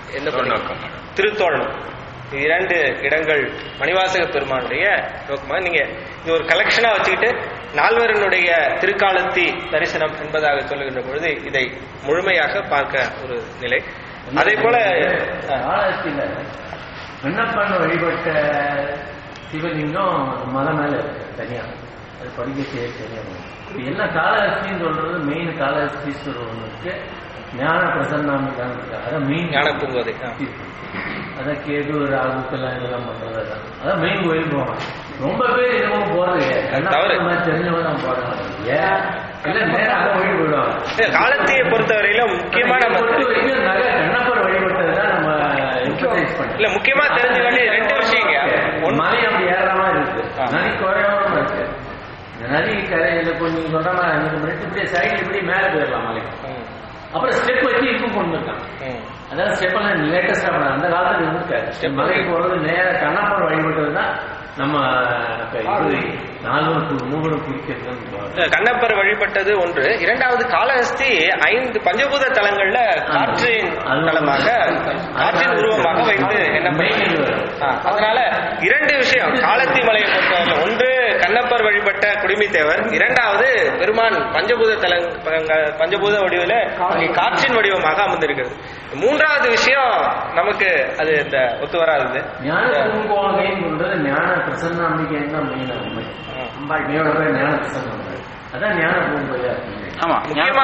எந்த தோல்நோக்கம். திருத்தோழம் இது இரண்டு இடங்கள் மணிவாசக பெருமானுடைய நோக்கமாக நீங்க இது ஒரு கலெக்ஷனா வச்சுக்கிட்டு நால்வரனுடைய திருக்காலத்தி தரிசனம் என்பதாக சொல்லுகின்ற பொழுது இதை முழுமையாக பார்க்க ஒரு நிலை அதே போல அஹ், காலத்தில் விண்ணப்பன் வழிபட்ட சிவலிங்கம் மலை மேல இருக்கு தனியா அது படிக்க செய்ய தெரியாது இது என்ன காலஹஸ்தின்னு சொல்றது மெயின் காலஹஸ்தீஸ்வரர் ஒன்று இருக்கு ஞான பிரசன்னாமிதான் இருக்கு அதான் மெயின் ஞான பூங்கோதை ஆ. அதான் கேது ராகுக்கெல்லாம் இதெல்லாம் பண்றது அதான் அதான் மெயின் கோயில் போவாங்க ரொம்ப பேர் இதுவும் போறது தவறு. கண்ணாடி மாதிரி தெரிஞ்சவங்க தான் போறாங்க ஏன் இல்ல நேரம் அங்க வழி போயிடுவாங்க இந்த காலத்தையை பொறுத்தவரையில முக்கியமா நம்ம பொறுத்த வரைக்கும் நகை கண்ணப்பர் வழிபட்டது தான் நம்ம எம்பசைஸ் பண்ணோம் இல்ல முக்கியமா தெரிஞ்ச வேண்டிய ரெண்டு விஷயங்க ஒண்ணு மலை அப்படி ஏறுற மாதிரி இருக்கு ஆ. நதி குறையாம இருக்கு இந்த நதி கரையில கொஞ்சம் நீங்க சொல்ற மாதிரி அஞ்சு மினிட் இப்படியே சைடுல இப்படி மேல போயிடலாம் மலைக்கு ம், அப்புறம் ஸ்டெப் வச்சு இன்னும் கொண்டு இருக்கான் ம். அதாவது ஸ்டெப் எல்லாம் லேட்டஸ்டா பண்ண அந்த காலத்துல இருந்திருக்காரு ஸ்டெப் மலைக்கு போறது நேர கண்ணப்பர் வழிபட்டது தான் நம்ம இது நாலு மூணு குறிக்கிறது இல்ல, கண்ணப்பர் வழிபட்டது ஒன்று இரண்டாவது காளஹஸ்தி ஐந்து பஞ்சபூத தலங்கள்ல காற்றின் தலமாக காற்றின் உருவமாக வைத்து எண்ணப்படுகிறது ஆ, அதனால இரண்டு விஷயம் காலத்தி மலையை பொறுத்தவரை ஒன்று கண்ணப்பர் வழிபட்ட குடிமி தேவர் இரண்டாவது பெருமான் பஞ்சபூத தலங் பங்க- பஞ்சபூத வடிவில அங்கே காற்றின் வடிவமாக அமர்ந்திருக்கிறது மூன்றாவது விஷயம் நமக்கு அது இந்த ஒத்து வராதது ஞான பூங்கோகைன்னு சொல்றது ஞான பிரசன்னாம்பிகை தான் மெயின் உண்மை அம்பாள் பேர் ஞான பிரசன்னாம்பிகை அதான் ஞான பூங்கோயா ஆமா முக்கியமா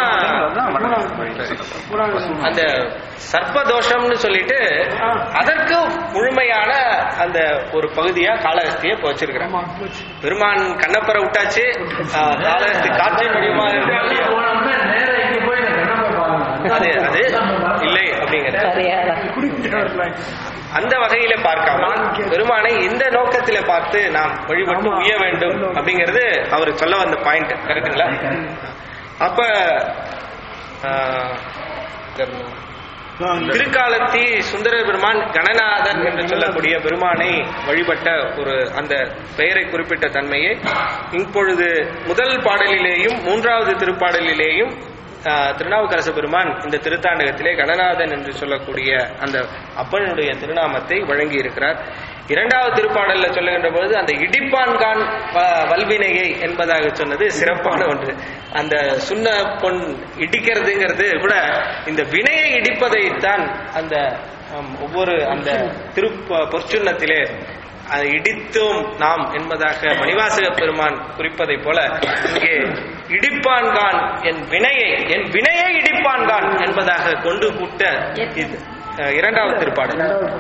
அந்த சர்ப்பதோஷம்னு சொல்லிட்டு அதற்கு முழுமையான அந்த ஒரு பகுதியா காளஹஸ்தியை வச்சிருக்கிறாங்க பெருமான் கண்ணப்பரை விட்டாச்சு ஆ, காளஹஸ்தி காற்றின் வடிவமா இருக்கு போனோம்னா நேரா இங்க போய் நான் கண்ணப்பர் பார்க்கணும் அது அது இல்லை அப்படிங்கிறது சரியாதான் அந்த வகையில பார்க்காம பெருமானை இந்த நோக்கத்தில பார்த்து நாம் வழிபட்டு உய்ய வேண்டும் அப்படிங்கிறது அவர் சொல்ல வந்த பாயிண்ட் கரெக்டுங்களா அப்ப ஆஹ், திருக்காலத்தி சுந்தர பெருமான் கணநாதன் என்று சொல்லக்கூடிய பெருமானை வழிபட்ட ஒரு அந்த பெயரை குறிப்பிட்ட தன்மையை இப்பொழுது முதல் பாடலிலேயும் மூன்றாவது திருப்பாடலிலேயும் ஆஹ், திருநாவுக்கரசு பெருமான் இந்த திருத்தாண்டகத்திலே கணநாதன் என்று சொல்லக்கூடிய அந்த அப்பனுடைய திருநாமத்தை வழங்கி இருக்கிறார் இரண்டாவது திருப்பாடல்ல சொல்லுகின்ற பொழுது அந்த இடிப்பான்கான் வ- வல்வினையை என்பதாக சொன்னது சிறப்பான ஒன்று அந்த சுண்ண பொன் இடிக்கிறதுங்கிறது கூட இந்த வினையை இடிப்பதைத்தான் அந்த ஆம், ஒவ்வொரு அந்த திரு பொற்சுண்ணத்திலே அதை இடித்தோம் நாம் என்பதாக மணிவாசக பெருமான் குறிப்பதைப் போல இங்கே இடிப்பான்கான் என் வினையை என் வினையை இடிப்பான்கான் என்பதாக கொண்டு கூட்ட இது அஹ், இரண்டாவது திருப்பாடல்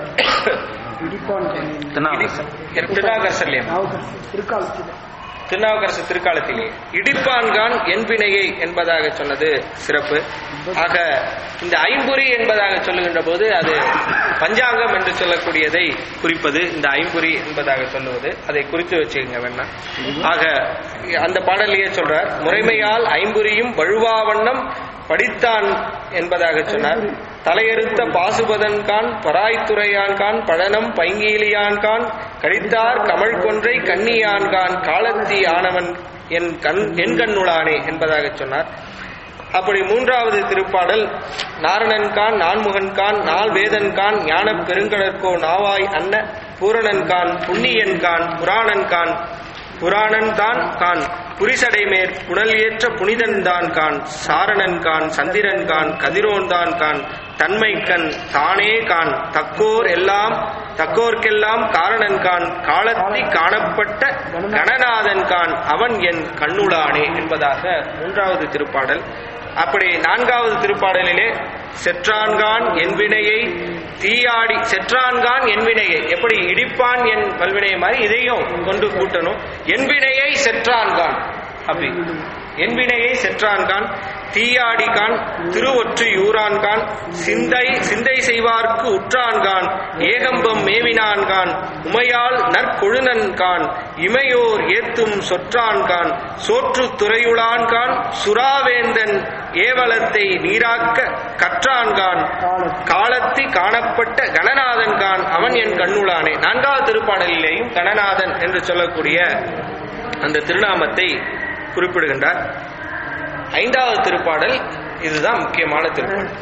திருநாகர்சல்யம் திருக்காலத்தில் திருநாவுக்கரசு திருக்காலத்திலே இடிப்பான்கான் என் வினையை என்பதாக சொன்னது சிறப்பு ஆக இந்த ஐம்புரி என்பதாக சொல்லுகின்ற போது அது பஞ்சாங்கம் என்று சொல்லக்கூடியதை குறிப்பது இந்த ஐம்புரி என்பதாக சொல்லுவது அதை குறித்து வச்சுக்கங்க வேணா ஆக அந்த பாடலையே சொல்றார் முறைமையால் ஐம்புரியும் வழுவாவண்ணம் படித்தான் என்பதாக சொன்னார் தலையறுத்த பாசுபதன்கான் பராய்த்துறையான்கான் பழனம் பைங்கீலியான்கான் கழித்தார் கமழ் கொன்றை கன்னியான்கான் காலத்தி ஆனவன் என் கண் என் கண்ணுளானே என்பதாக சொன்னார் அப்படி மூன்றாவது திருப்பாடல் நாரணன்கான் நான்முகன்கான் நால் வேதன்கான் ஞானப் பெருங்கடற்கோ நாவாய் அன்ன பூரணன்கான் புண்ணியன்கான் புராணன்கான் புராணன் தான் கான் புரிசடை மேற் புனல் ஏற்ற புனிதன் தான் கான் சாரணன் கான் சந்திரன் கான் கதிரோன் தான் கான் தன்மைக்கண் தானே கான் தக்கோர் எல்லாம் தக்கோர்க்கெல்லாம் காரணன் கான் காலத்தி காணப்பட்ட கணநாதன் கான் அவன் என் கண்ணுளானே என்பதாக மூன்றாவது திருப்பாடல் அப்படி நான்காவது திருப்பாடலிலே செற்றான்கான் என் வினையை தீயாடி செற்றான்கான் என் வினையை எப்படி இடிப்பான் என் வல்வினையை மாதிரி இதையும் கொண்டு கூட்டணும் என் வினையை செற்றான்கான் அப்படி என் வினையை செற்றான்கான் தீயாடிகான் திருவொற்று யூரான்கான் சிந்தை சிந்தை செய்வார்க்கு உற்றான்கான் ஏகம்பம் மேவினான்கான் உமையால் நற்கொழுனன்கான் இமையோர் ஏத்தும் சொற்றான்கான் சோற்று துறையுளான்கான் சுறாவேந்தன் ஏவலத்தை நீராக்க கற்றான்கான் காலத்தி காணப்பட்ட கணநாதன்கான் அவன் என் கண்ணுளானே நான்காவது திருப்பாடலிலேயும் கணநாதன் என்று சொல்லக்கூடிய அந்த திருநாமத்தை குறிப்பிடுகின்றார் ஐந்தாவது திருப்பாடல் இதுதான் முக்கியமான திருப்பாடல்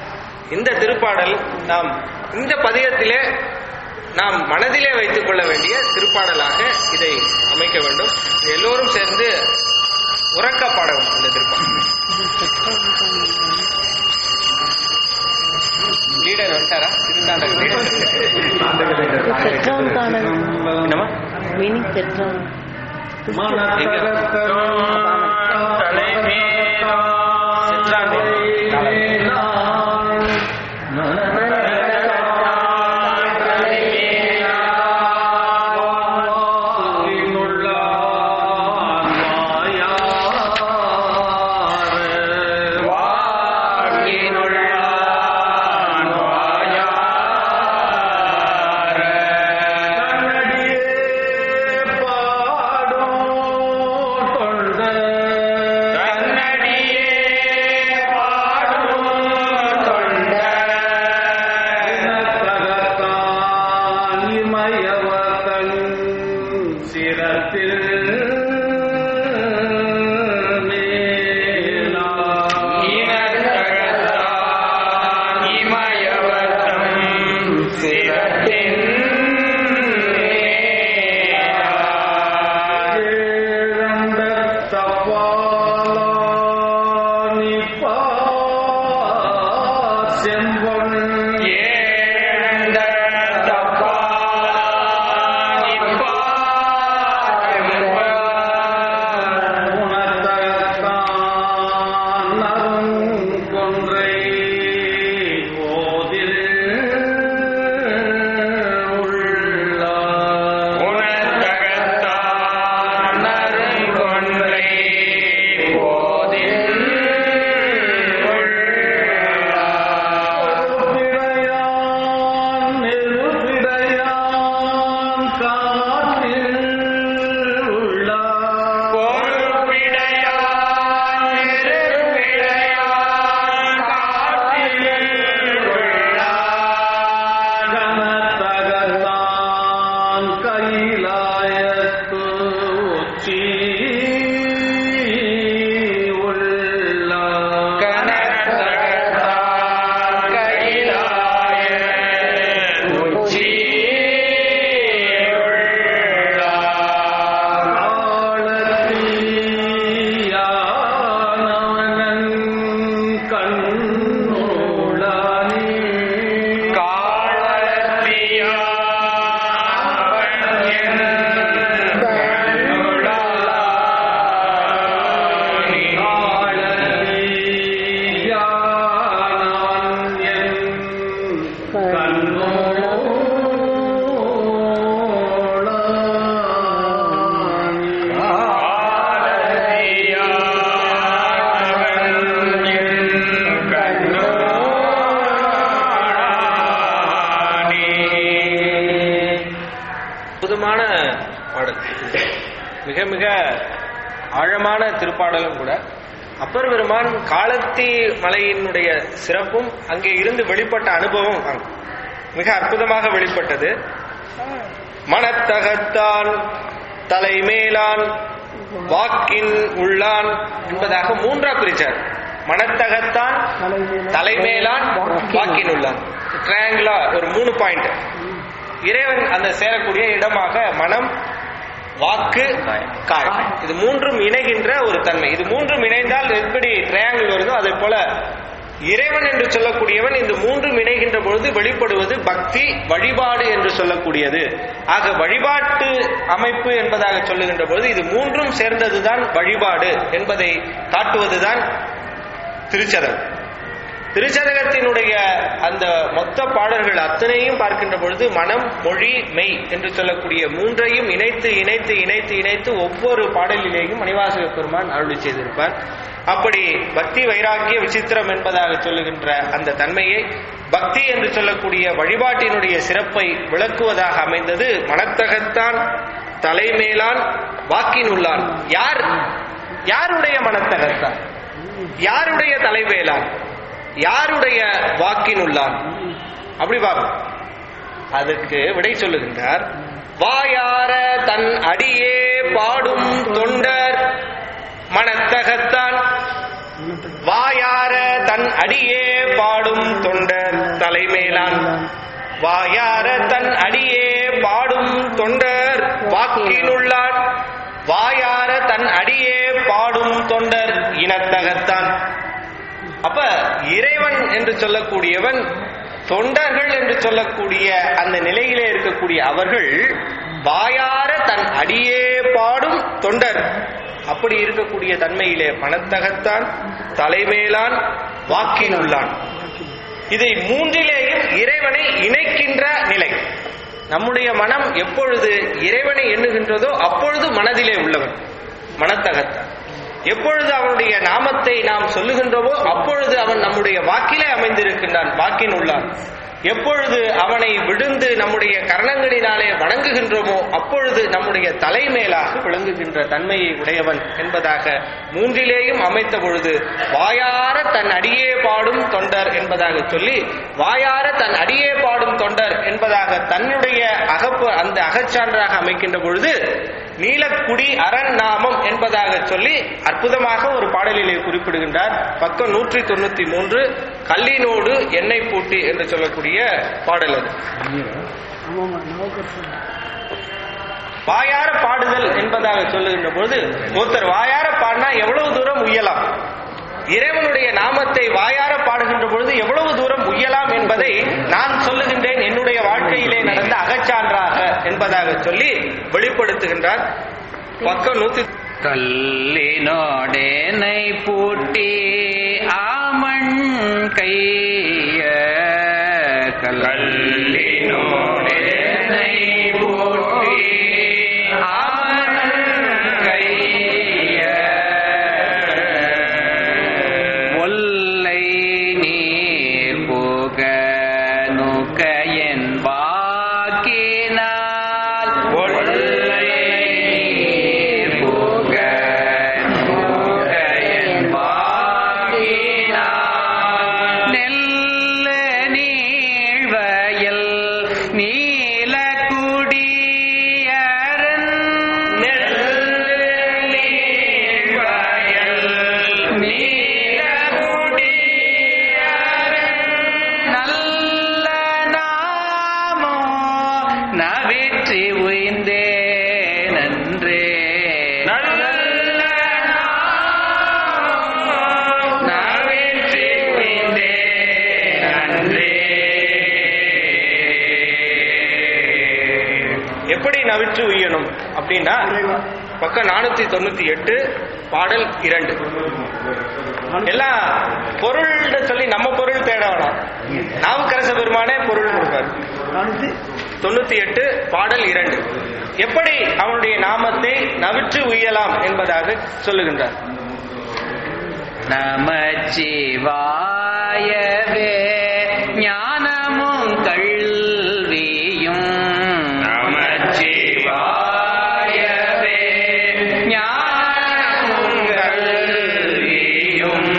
இந்த திருப்பாடல் நாம் இந்த பதியத்திலே நாம் மனதிலே வைத்துக் கொள்ள வேண்டிய திருப்பாடலாக இதை அமைக்க வேண்டும் இது எல்லோரும் சேர்ந்து உறக்க பாடவும் இந்த திருப்பாடல் லீடர் வந்துட்டாரா திருந்தாண்டக லீடர் என்னம்மா மீனிங் பெற்றோம் அற்புதமான பாடல் மிக மிக ஆழமான திருப்பாடலும் கூட அப்பர் பெருமான் காலத்தி மலையினுடைய சிறப்பும் அங்கே இருந்து வெளிப்பட்ட அனுபவம் அங்க மிக அற்புதமாக வெளிப்பட்டது மனத்தகத்தான் தலைமேலான் வாக்கின் உள்ளான் என்பதாக மூன்றா பிரிச்சார் மனத்தகத்தான் தலைமேலான் வாக்கின் உள்ளான் ட்ரையாங்கிளா ஒரு மூணு பாயிண்ட் இறைவன் அந்த சேரக்கூடிய இடமாக மனம் வாக்கு காய் இது மூன்றும் இணைகின்ற ஒரு தன்மை இது மூன்றும் இணைந்தால் எப்படி ட்ரையாங்கிள் வருதோ அதே போல இறைவன் என்று சொல்லக்கூடியவன் இந்த மூன்றும் இணைகின்ற பொழுது வெளிப்படுவது பக்தி வழிபாடு என்று சொல்லக்கூடியது ஆக வழிபாட்டு அமைப்பு என்பதாக சொல்லுகின்ற பொழுது இது மூன்றும் சேர்ந்ததுதான் வழிபாடு என்பதை காட்டுவதுதான் திருச்சதம் திருச்சதகத்தினுடைய அந்த மொத்த பாடல்கள் அத்தனையும் பார்க்கின்ற பொழுது மனம் மொழி மெய் என்று சொல்லக்கூடிய மூன்றையும் இணைத்து இணைத்து இணைத்து இணைத்து ஒவ்வொரு பாடலிலேயும் மணிவாசக பெருமான் அருளி செய்திருப்பார் அப்படி பக்தி வைராக்கிய விசித்திரம் என்பதாக சொல்லுகின்ற அந்த தன்மையை பக்தி என்று சொல்லக்கூடிய வழிபாட்டினுடைய சிறப்பை விளக்குவதாக அமைந்தது மனத்தகத்தான் தலைமேலான் வாக்கினுள்ளான் யார் யாருடைய மனத்தகத்தான் யாருடைய தலைவேலான் யாருடைய வாக்கினுள்ளான் அப்படி பார்க்கணும் அதுக்கு விடை சொல்லுகின்றார் வாயார தன் அடியே பாடும் தொண்டர் மனத்தகத்தான் வாயார தன் அடியே பாடும் தொண்டர் தலைமேலான் வாயார தன் அடியே பாடும் தொண்டர் வாக்கினுள்ளான் வாயார தன் அடியே பாடும் தொண்டர் இனத்தகத்தான் அப்ப இறைவன் என்று சொல்லக்கூடியவன் தொண்டர்கள் என்று சொல்லக்கூடிய அந்த நிலையிலே இருக்கக்கூடிய அவர்கள் வாயார தன் அடியே பாடும் தொண்டர் அப்படி இருக்கக்கூடிய தன்மையிலே பணத்தகத்தான் தலைமேலான் வாக்கினுள்ளான் இதை மூன்றிலேயும் இறைவனை இணைக்கின்ற நிலை நம்முடைய மனம் எப்பொழுது இறைவனை எண்ணுகின்றதோ அப்பொழுது மனதிலே உள்ளவன் மனத்தகத்தான் எப்பொழுது அவனுடைய நாமத்தை நாம் சொல்லுகின்றோமோ அப்பொழுது அவன் நம்முடைய வாக்கிலே அமைந்திருக்கின்றான் வாக்கின் உள்ளான் எப்பொழுது அவனை விழுந்து நம்முடைய கரணங்களினாலே வணங்குகின்றோமோ அப்பொழுது நம்முடைய தலைமேலாக விளங்குகின்ற தன்மையை உடையவன் என்பதாக மூன்றிலேயும் அமைத்த பொழுது வாயார தன் அடியே பாடும் தொண்டர் என்பதாக சொல்லி வாயார தன் அடியே பாடும் தொண்டர் என்பதாக தன்னுடைய அகப்பு அந்த அகச்சான்றாக அமைக்கின்ற பொழுது நீலக்குடி அரண் நாமம் என்பதாக சொல்லி அற்புதமாக ஒரு பாடலிலே குறிப்பிடுகின்றார் பக்கம் நூற்றி தொண்ணூத்தி மூன்று கல்லினோடு எண்ணெய் பூட்டி என்று சொல்லக்கூடிய பாடல் அது ஆமாமா நவகர்ஷன் வாயார பாடுதல் என்பதாக சொல்லுகின்ற பொழுது ஒருத்தர் வாயார பாடினா எவ்வளவு தூரம் உய்யலாம் இறைவனுடைய நாமத்தை வாயார பாடுகின்ற பொழுது எவ்வளவு தூரம் உய்யலாம் என்பதை நான் சொல்லுகின்றேன் என்னுடைய வாழ்க்கையிலே நடந்த அகச்சான்றாக என்பதாக சொல்லி வெளிப்படுத்துகின்றார் பக்கம் நூத்தி கல்லினோடேனை பூட்டி ஆமண் கைய கல்லினோடேனை பூட்டி ஆமண் கைய ஒல்லை நீர் போக நுகையன் வாக்கினால் ஒல்லை நீர் போக நுகையன் வாக்கினால் நெல்ல நீழ்வயல் நீலக்குடியரன் நெல்ல நீழ்வயல் நீலக்குடியரன் நல்ல நாமோ நவிற்றி உய்ந்தே நன்றே நல்ல நாமோ நவிற்றி உய்ந்தே நன்றே எப்படி நவிற்று உய்யணும் அப்படின்னா பக்கம் நானூத்தி தொண்ணூத்தி எட்டு பாடல் இரண்டு எல்லாம் பொருள்னு சொல்லி நம்ம பொருள் தேட வேணாம் நாவுக்கரச பெருமானே பொருள் கொடுப்பார் நானூத்தி தொண்ணூத்தி எட்டு பாடல் இரண்டு எப்படி அவனுடைய நாமத்தை நவிற்று உய்யலாம் என்பதாக சொல்லுகின்றார் நமச்சிவாயவே ஞானமும் கல்வியும் நமச்சிவாயவே ஞானமும் கல்வியும்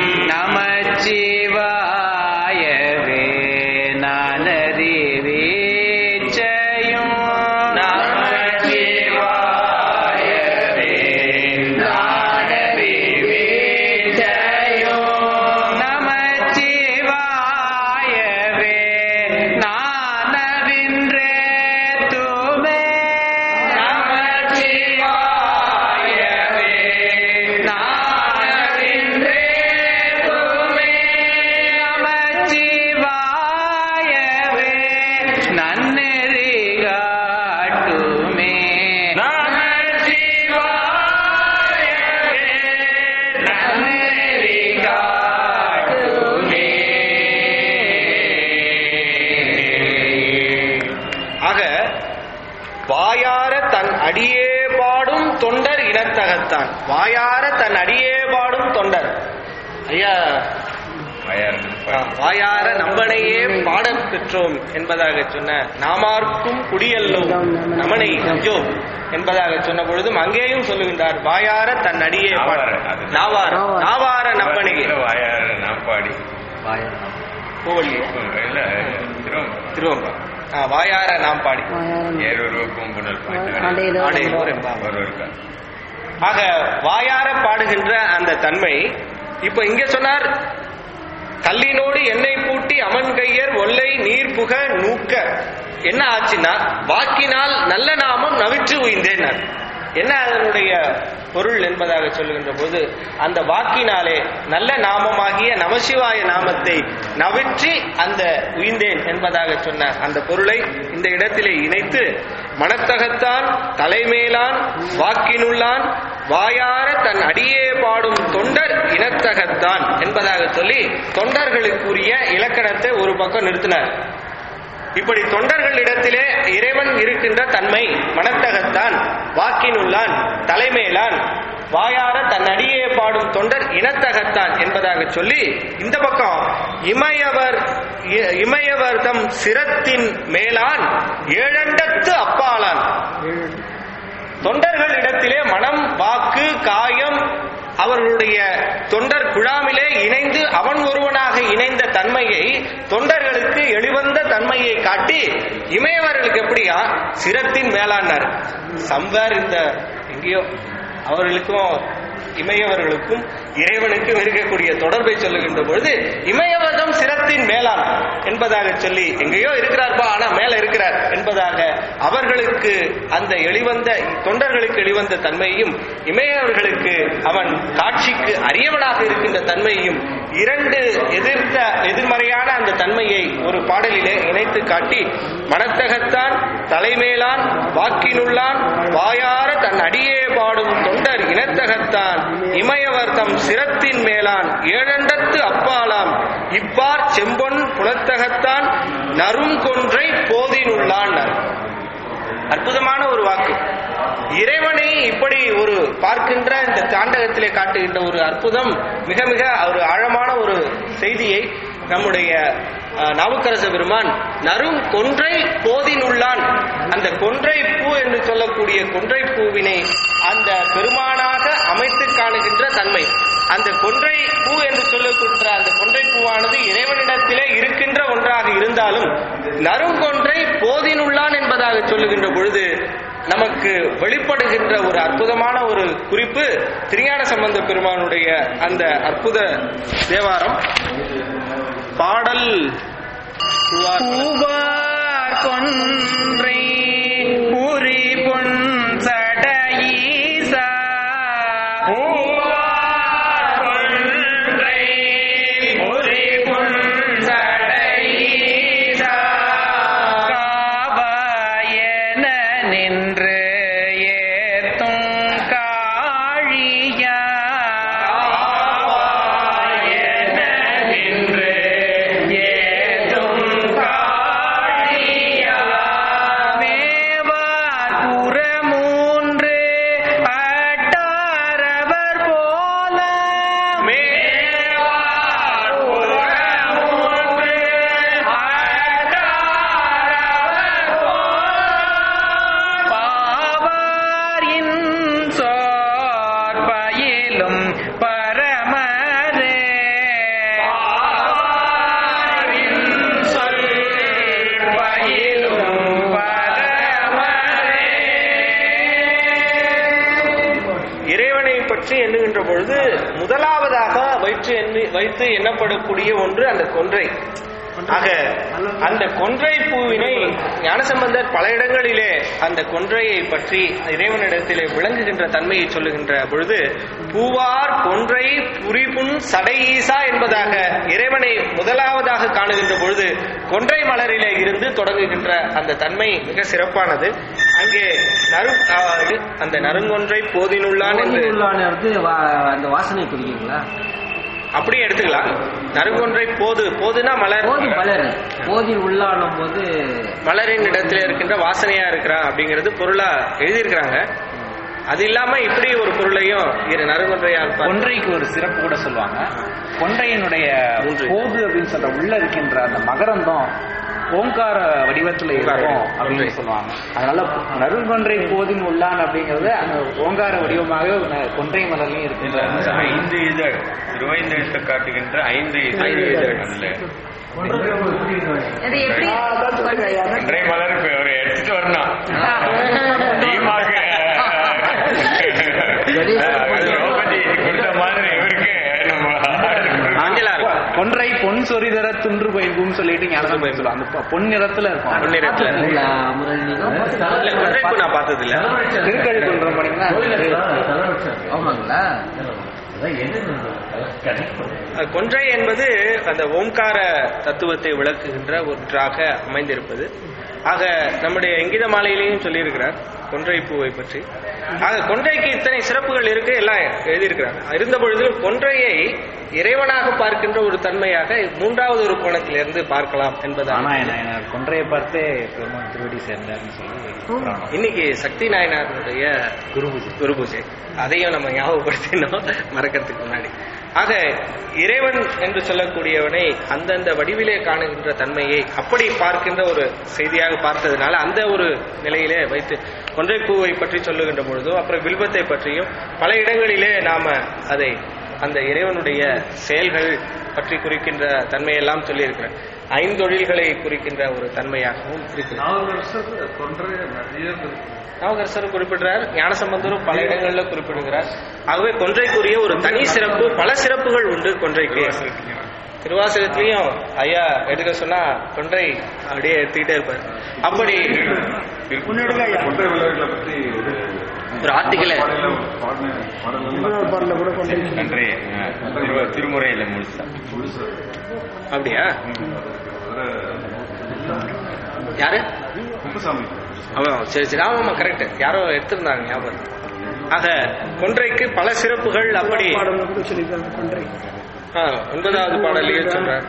நமச்சிவாயவே நானறிவீச்சையும் நமச்சிவாயவே நானறிவீச்சையும் நமச்சிவாயவே நானவின்றே துமே நமச்சிவாயவே நானவின்றே துமே நமச்சிவாயவே நன்னெறி காட்டுமே நமச்சிவாயவே நன்னெறி காட்டுமே ஆக வாயார தன் அடியே பாடும் தொண்டர் இனத்தகத்தான் வாயார தன் அடியே பாடும் தொண்டர் ஐயா ஆ, வாயார நம்பனையே பாடப் பெற்றோம் என்பதாக சொன்ன நாமார்க்கும் குடியல்லோ நமனை அஞ்சோம் என்பதாக சொன்ன பொழுதும் அங்கேயும் சொல்லுகின்றார் வாயார தன் அடியே பாட நாவார, அது. நாவார நாவார நம்பனையே வாயார நாப்பாடி கோவலியே இல்ல திரும்ப திருவம்பா ஆ, வாயார நாம் பாடி ஏரொரு பூம்புணல் ஆடையோர் என்பார். ஒரு இருக்கா ஆக வாயார பாடுகின்ற அந்த தன்மை இப்ப இங்க சொன்னார் கல்லினோடு எண்ணெய் பூட்டி அமன் கையர் ஒல்லை நீர் புக நூக்க என்ன ஆச்சுன்னா வாக்கினால் நல்ல நாமம் நவிற்று உய்ந்தேன்னார் என்ன அதனுடைய பொருள் என்பதாக சொல்லுகின்ற போது அந்த வாக்கினாலே நல்ல நாமமாகிய நமசிவாய நாமத்தை நவிற்றி அந்த உய்ந்தேன் என்பதாக சொன்ன அந்த பொருளை இந்த இடத்திலே இணைத்து மனத்தகத்தான் தலைமேலான் வாக்கினுள்ளான் வாயார தன் அடியே பாடும் தொண்டர் இனத்தகத்தான் என்பதாக சொல்லி தொண்டர்களுக்குரிய இலக்கணத்தை ஒரு பக்கம் நிறுத்தினார் இப்படி தொண்டர்களிடத்திலே இறைவன் இருக்கின்ற தன்மை மனத்தகத்தான் வாக்கினுள்ளான் தலைமையிலான் வாயார தன் அடியே பாடும் தொண்டர் இனத்தகத்தான் என்பதாக சொல்லி இந்த பக்கம் இமயவர் இ- இமயவர் தம் சிரத்தின் மேலான் ஏழண்டத்து அப்பாலான் தொண்டர்கள் இடத்திலே மனம் வாக்கு காயம் அவர்களுடைய தொண்டர் குழாமிலே இணைந்து அவன் ஒருவனாக இணைந்த தன்மையை தொண்டர்களுக்கு எளிவந்த தன்மையை காட்டி இமயவர்களுக்கு எப்படியா சிரத்தின் மேலானார் சம்வார் இந்த எங்கேயோ அவர்களுக்கும் இமயவர்களுக்கும் இறைவனுக்கும் இருக்கக்கூடிய தொடர்பை சொல்லுகின்ற பொழுது இமயவதம் சிரத்தின் மேலான் என்பதாக சொல்லி எங்கேயோ இருக்கிறார்பா ஆனா மேல இருக்கிறார் என்பதாக அவர்களுக்கு அந்த எளிவந்த தொண்டர்களுக்கு எளிவந்த தன்மையையும் இமயவர்களுக்கு அவன் காட்சிக்கு அரியவனாக இருக்கின்ற தன்மையையும் இரண்டு எதிர்த்த எதிர்மறையான அந்த தன்மையை ஒரு பாடலிலே இணைத்து காட்டி மனத்தகத்தான் தலைமேலான் வாக்கினுள்ளான் வாயார தன் அடியே பாடும் தொண்டர் இனத்தகத்தான் இமயவர் தம் சிரத்தின் மேலான் ஏழண்டத்து அப்பாலாம் இப்பார் செம்பொன் புலத்தகத்தான் நறுங்கொன்றை போதினுள்ளான் அற்புதமான ஒரு வாக்கு இறைவனை இப்படி ஒரு பார்க்கின்ற இந்த தாண்டகத்திலே காட்டுகின்ற ஒரு அற்புதம் மிக மிக ஒரு ஆழமான ஒரு செய்தியை நம்முடைய அஹ், நாவுக்கரச பெருமான் நறும் கொன்றை போதினுள்ளான் அந்த கொன்றை பூ என்று சொல்லக்கூடிய கொன்றை பூவினை அந்த பெருமானாக அமைத்து காணுகின்ற தன்மை அந்த கொன்றை பூ என்று சொல்லக்கூடிய அந்த கொன்றை பூவானது இறைவனிடத்திலே இருக்கின்ற ஒன்றாக இருந்தாலும் நறுங்கொன்றை போதினுள்ளான் என்பதாக சொல்லுகின்ற பொழுது நமக்கு வெளிப்படுகின்ற ஒரு அற்புதமான ஒரு குறிப்பு திருஞான சம்பந்த பெருமானுடைய அந்த அற்புத தேவாரம் பாடல் பூவார் கொன்றை புரி பொன் சடையீசா பூவார் கொன்றை புரி பொன் சடையீசா காவாயன நின்று ஏத்தும் காழியா காவாயன நின்று ஏத்தும் காழியா மேவார் புறமூன்று அட்டாரவர் போல மேவார் புறமூன்று அட்டாரவர் போல பாவாரின் சோர் பயிலும் பரமரே பாவாரின் சொல் பயிலும் பரமரே இறைவனை பற்றி எண்ணுகின்ற பொழுது முதலாவதாக வைத்து எண்ணி வைத்து எண்ணப்படக்கூடிய ஒன்று அந்த கொன்றை ஆக அந்த கொன்றை பூவினை ஞானசம்பந்தர் பல இடங்களிலே அந்த கொன்றையை பற்றி இறைவனிடத்திலே விளங்குகின்ற தன்மையை சொல்லுகின்ற பொழுது பூவார் கொன்றை புரிபுன் சடையீசா என்பதாக இறைவனை முதலாவதாக காணுகின்ற பொழுது கொன்றை மலரிலே இருந்து தொடங்குகின்ற அந்த தன்மை மிக சிறப்பானது அங்கே நறு ஆ, அந்த நறுங்கொன்றை போதினுள்ளான் என்று உள்ளான வந்து வா- அந்த வாசனை குறிக்கிறீங்களா அப்படியே எடுத்துக்கலாம் நறுங்கொன்றை போது போதுனா மலர் போதி மலர் போதில் உள்ளானும் போது மலரின் இடத்துல இருக்கின்ற வாசனையா இருக்கிறான் அப்படிங்கிறது பொருளா எழுதியிருக்கிறாங்க அது இல்லாம இப்படி ஒரு பொருளையும் இரு நறுங்கொன்றையால் பார்த்து- கொன்றைக்கு ஒரு சிறப்பு கூட சொல்லுவாங்க கொன்றையினுடைய மூன்று. போது அப்படின்னு சொல்ற உள்ள இருக்கின்ற அந்த மகரந்தம் ஓங்கார வடிவத்துல இருக்கும் அப்படின்னு சொல்லுவாங்க அதனால நறுங்கொன்றை போதின் உள்ளான் அப்படிங்கிறது அந்த ஓங்கார வடிவமாக ந- கொன்றை மலர்லயும் இருக்கின்ற ஐந்து இதழ் திருவைந்தெழுத்து காட்டுகின்ற ஐந்து இதழ் அதுல அது எப்படி ஒன்றை மலர் இப்ப ஒரு எடுத்துட்டு வரணும் தீமாக திரௌபதி கொடுத்த மாதிரி இவருக்கு நம்ம பொன் சொரிதர துன்று பைம்பும் சொல்லிட்டு ஞானம் சொல்லுவாங்க அந்த பொ- பொன் நிறத்துல இருக்கும் பொன்னிறத்துல. பாத்துருக்கீங்களா முரளி நீங்க இல்ல கொன்றைப்பு நான் பார்த்தது இல்ல திருக்கழுக்குன்றம் போனீங்கன்னா ஆமாங்களா அதான் எது கனெக்ட் பண்ணுறது அது கொன்றை என்பது அந்த ஓம்கார தத்துவத்தை விளக்குகின்ற ஒன்றாக அமைந்திருப்பது ஆக நம்முடைய இங்கித மாலையிலையும் சொல்லியிருக்கிறார் கொன்றை பூவை பற்றி ஆக கொன்றைக்கு இத்தனை சிறப்புகள் இருக்கு எல்லாம் எழுதியிருக்கிறார் இருந்த பொழுதிலும் கொன்றையை இறைவனாக பார்க்கின்ற ஒரு தன்மையாக மூன்றாவது ஒரு கோணத்திலிருந்து பார்க்கலாம் என்பதாக நாராயணர் கொன்றையை பார்த்தே பெருமான் திருவடி சேர்ந்தார்னு சொல்லி புராணம். இன்னைக்கு சக்தி நாயனாருடைய குரு பூஜை குரு பூஜை அதையும் நம்ம ஞாபகப்படுத்தினோம் மறக்கிறதுக்கு முன்னாடி ஆக இறைவன் என்று சொல்லக்கூடியவனை அந்தந்த வடிவிலே காணுகின்ற தன்மையை அப்படி பார்க்கின்ற ஒரு செய்தியாக பார்த்ததுனால அந்த ஒரு நிலையிலே வைத்து கொன்றைப்பூவை பற்றி சொல்லுகின்ற பொழுதும் அப்புறம் வில்வத்தை பற்றியும் பல இடங்களிலே நாம அதை அந்த இறைவனுடைய செயல்கள் பற்றி குறிக்கின்ற தன்மையெல்லாம் சொல்லியிருக்கிறேன் ஐந்தொழில்களை குறிக்கின்ற ஒரு தன்மையாகவும் இருக்கிறது நாவகரசரும் குறிப்பிடுறார் ஞானசம்பந்தரும் பல இடங்கள்ல குறிப்பிடுகிறார் ஆகவே கொன்றைக்குரிய ஒரு தனி சிறப்பு பல சிறப்புகள் உண்டு கொன்றைக்கு திருவாசகத்திலையும் ஐயா எடுக்க சொன்னா கொன்றை அப்படியே எடுத்துக்கிட்டே இருப்பார் அப்படி கொண்டை விளையாட்டுல பற்றி ஒரு ஒரு ஆர்டிக்கல பாடல கூட கொண்டு நன்றி ஆ, திரு- திருமுறையில முழுசா அப்படியா யாரு குப்புசாமி அவன் சரி சரி ஆமாமா கரெக்ட் யாரோ எடுத்திருந்தாங்க ஞாபகம் ஆக கொன்றைக்கு பல சிறப்புகள் அப்படி பாடல கூட சொல்லியிருக்காங்க கொன்றை ஆ, ஒன்பதாவது பாடலையே சொல்றார்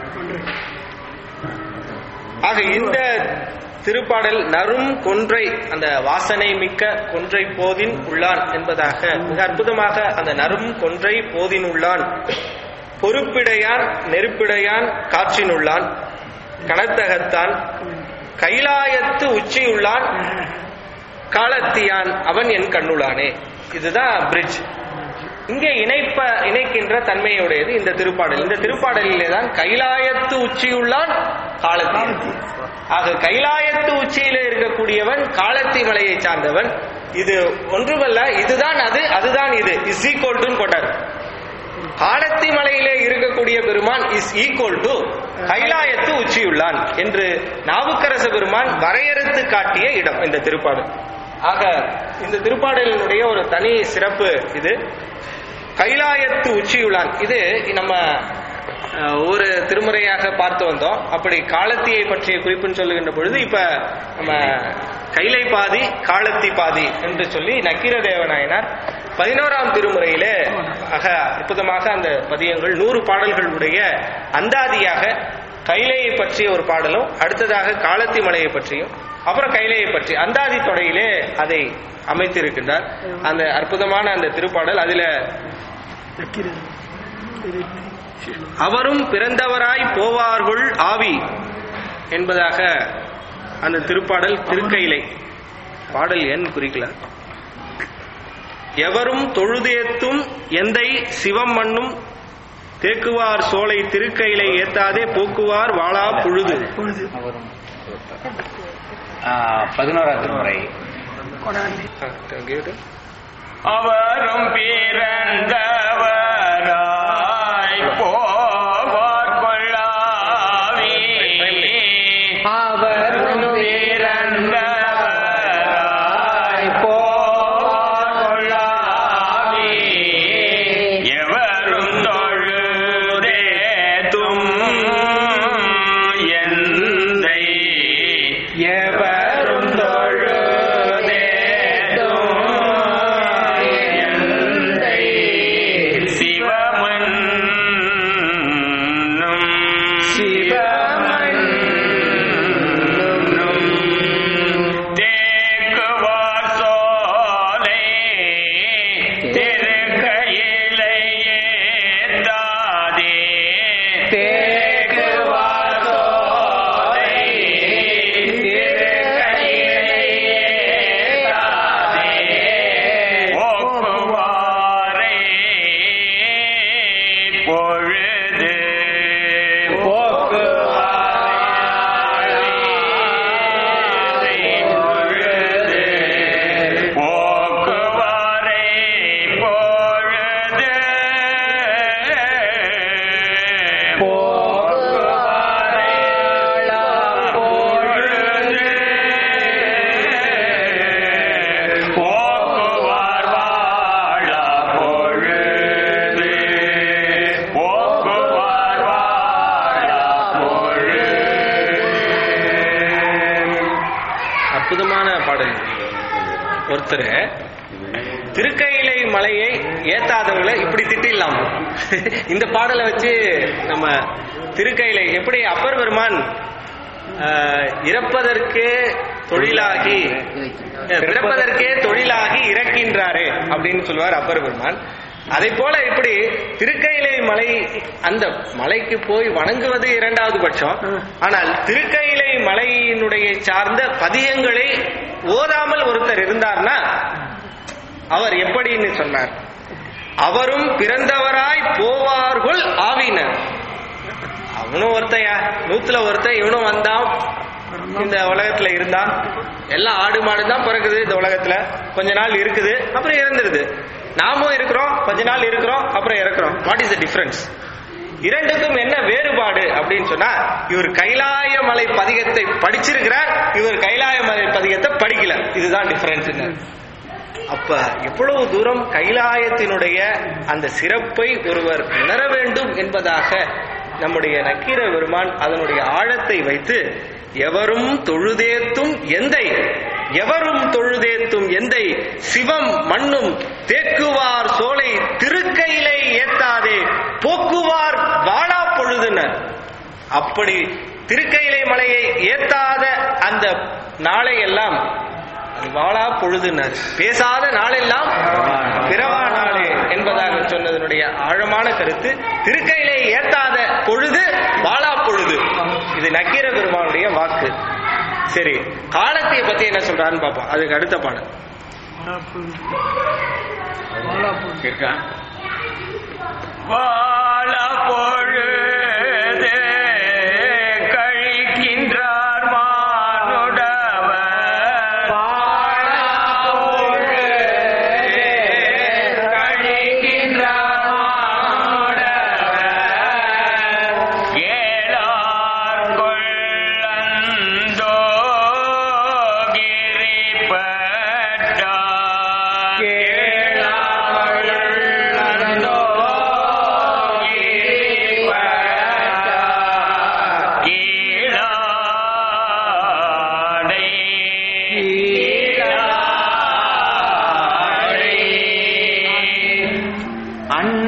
ஆக இந்த திருப்பாடல் நரும் கொன்றை அந்த வாசனை மிக்க கொன்றை போதின் உள்ளான் என்பதாக மிக அற்புதமாக அந்த நரும் கொன்றை போதின் உள்ளான் பொறுப்பிடையான் நெருப்பிடையான் காற்றினுள்ளான் கணத்தகத்தான் கைலாயத்து உச்சியுள்ளான் காலத்தியான் அவன் என் கண்ணுளானே இதுதான் பிரிட்ஜ் இங்கே இணைப்ப இணைக்கின்ற தன்மையுடையது இந்த திருப்பாடல் இந்த திருப்பாடலிலே தான் கைலாயத்து உச்சியுள்ளான் காலத்தியான் ஆக கைலாயத்து உச்சியிலே இருக்கக்கூடியவன் காலத்தி மலையை சார்ந்தவன் இது ஒன்றுமல்ல இதுதான் அது அதுதான் இது இஸ் ஈக்குவல் டு கொண்டார் காலத்தி மலையிலே இருக்கக்கூடிய பெருமான் இஸ் ஈக்குவல் டு கைலாயத்து உச்சியுள்ளான் என்று நாவுக்கரச பெருமான் வரையறுத்து காட்டிய இடம் இந்த திருப்பாடல் ஆக இந்த திருப்பாடலினுடைய ஒரு தனி சிறப்பு இது கைலாயத்து உச்சியுள்ளான் இது நம்ம அஹ், ஒரு திருமுறையாக பார்த்து வந்தோம் அப்படி காலத்தியை பற்றிய குறிப்புன்னு சொல்லுகின்ற பொழுது இப்ப நம்ம கைலை பாதி காலத்தி பாதி என்று சொல்லி நக்கீர தேவநாயனார் பதினோராம் திருமுறையிலே ஆக அற்புதமாக அந்த பதியங்கள் நூறு பாடல்களுடைய அந்தாதியாக கைலையை பற்றிய ஒரு பாடலும் அடுத்ததாக காலத்தி மலையை பற்றியும் அப்புறம் கைலையை பற்றி அந்தாதி தொடையிலே அதை அமைத்திருக்கின்றார் அந்த அற்புதமான அந்த திருப்பாடல் அதுல நக்கீரர் இதை அவரும் பிறந்தவராய் போவார்கள் ஆவி என்பதாக அந்த திருப்பாடல் திருக்கைலை பாடல் எண் குறிக்கல எவரும் தொழுதேத்தும் எந்தை சிவம் மண்ணும் தேக்குவார் சோலை திருக்கையிலை ஏத்தாதே போக்குவார் வாளா புழுது பொழுது அவரும் ஆ, பதினோராம் திருமுறை கொடாண்டி ஆ, thank you. அவரும் பிறந்தவராய் போவார் கொள்ளாவி அவரும் பிறந்தவராய் போவார் கொள்ளாவி எவரும் தொழுதேத்தும் எந்தை எவரும் தொழுதேத்தும் எந்தை சிவமன்னும் சிவமன்னும் தேக்குவார் சோலை திருக்கையிலை ஏத்தாதே தேக்குவார் சோலை திருக்கையிலை ஏத்தாதே போக்குவாரை பொழுது போக்குவாரை பொழுது போக்குவாரை பொழுது பாடல் ஒருத்தர் திருக்கையிலை மலையை ஏத்தாதவங்களை இப்படி திட்டிடலாம் இந்த பாடலை வச்சு நம்ம திருக்கையிலை எப்படி அப்பர் பெருமான் ஆஹ், இறப்பதற்கே தொழிலாகி அஹ், பிறப்பதற்கே தொழிலாகி இறக்கின்றாரே அப்படின்னு சொல்லுவார் அப்பர் பெருமான் அதை போல இப்படி திருக்கையிலை மலை அந்த மலைக்கு போய் வணங்குவது இரண்டாவது பட்சம் ஆனால் திருக்கையிலை மலையினுடைய சார்ந்த பதியங்களை ஓதாமல் ஒருத்தர் இருந்தார்னா அவர் எப்படின்னு சொன்னார் அவரும் பிறந்தவராய் போவார்கள் ஆவினர் அவனும் ஒருத்தையா நூத்துல ஒருத்தன் இவனும் வந்தான் இந்த உலகத்துல இருந்தான் எல்லாம் ஆடு மாடு தான் பிறகுது இந்த உலகத்துல கொஞ்ச நாள் இருக்குது அப்புறம் இறந்துருது நாமும் இருக்கிறோம் கொஞ்ச நாள் இருக்கிறோம் அப்புறம் இறக்குறோம் வாட் இஸ் த டிஃபரன்ஸ் இரண்டுக்கும் என்ன வேறுபாடு அப்படின்னு சொன்னா இவர் கைலாய மலை பதிகத்தை படிச்சிருக்கிறார் இவர் கைலாய மலை பதிகத்தை படிக்கல இதுதான் டிஃபரன்ஸ் அப்ப எவ்வளவு தூரம் கைலாயத்தினுடைய அந்த சிறப்பை ஒருவர் உணர வேண்டும் என்பதாக நம்முடைய நக்கீர பெருமான் அதனுடைய ஆழத்தை வைத்து எவரும் தொழுதேத்தும் எந்தை எவரும் தொழுதேத்தும் எந்தை சிவம் மண்ணும் தேக்குவார் சோலை திருக்கையிலை ஏத்தாதே போக்குவார் வாழா பொழுதுனர் அப்படி திருக்கையிலை மலையை ஏத்தாத அந்த நாளை எல்லாம் அது வாழா பொழுதுனர் பேசாத நாளெல்லாம் பிறவா நாளே என்பதாக சொன்னதனுடைய ஆழமான கருத்து திருக்கையிலே ஏத்தாத பொழுது வாழா பொழுது இது நக்கீர பெருமானுடைய வாக்கு சரி காலத்தை பத்தி என்ன சொல்றாருன்னு பார்ப்போம் அதுக்கு அடுத்த பாடல் இருக்கா வாழ பொழுது கழிக்கின்றார் மானுடவர் வாழ பொழுது கழிக்கின்றார் மானுடவர் ஏழார் கொள்ளந்தோ கிரிப்பட்டார் ஏழார் கொள்ளந்தோ கிரிப்பட்டார் கீழாடை கீழாடை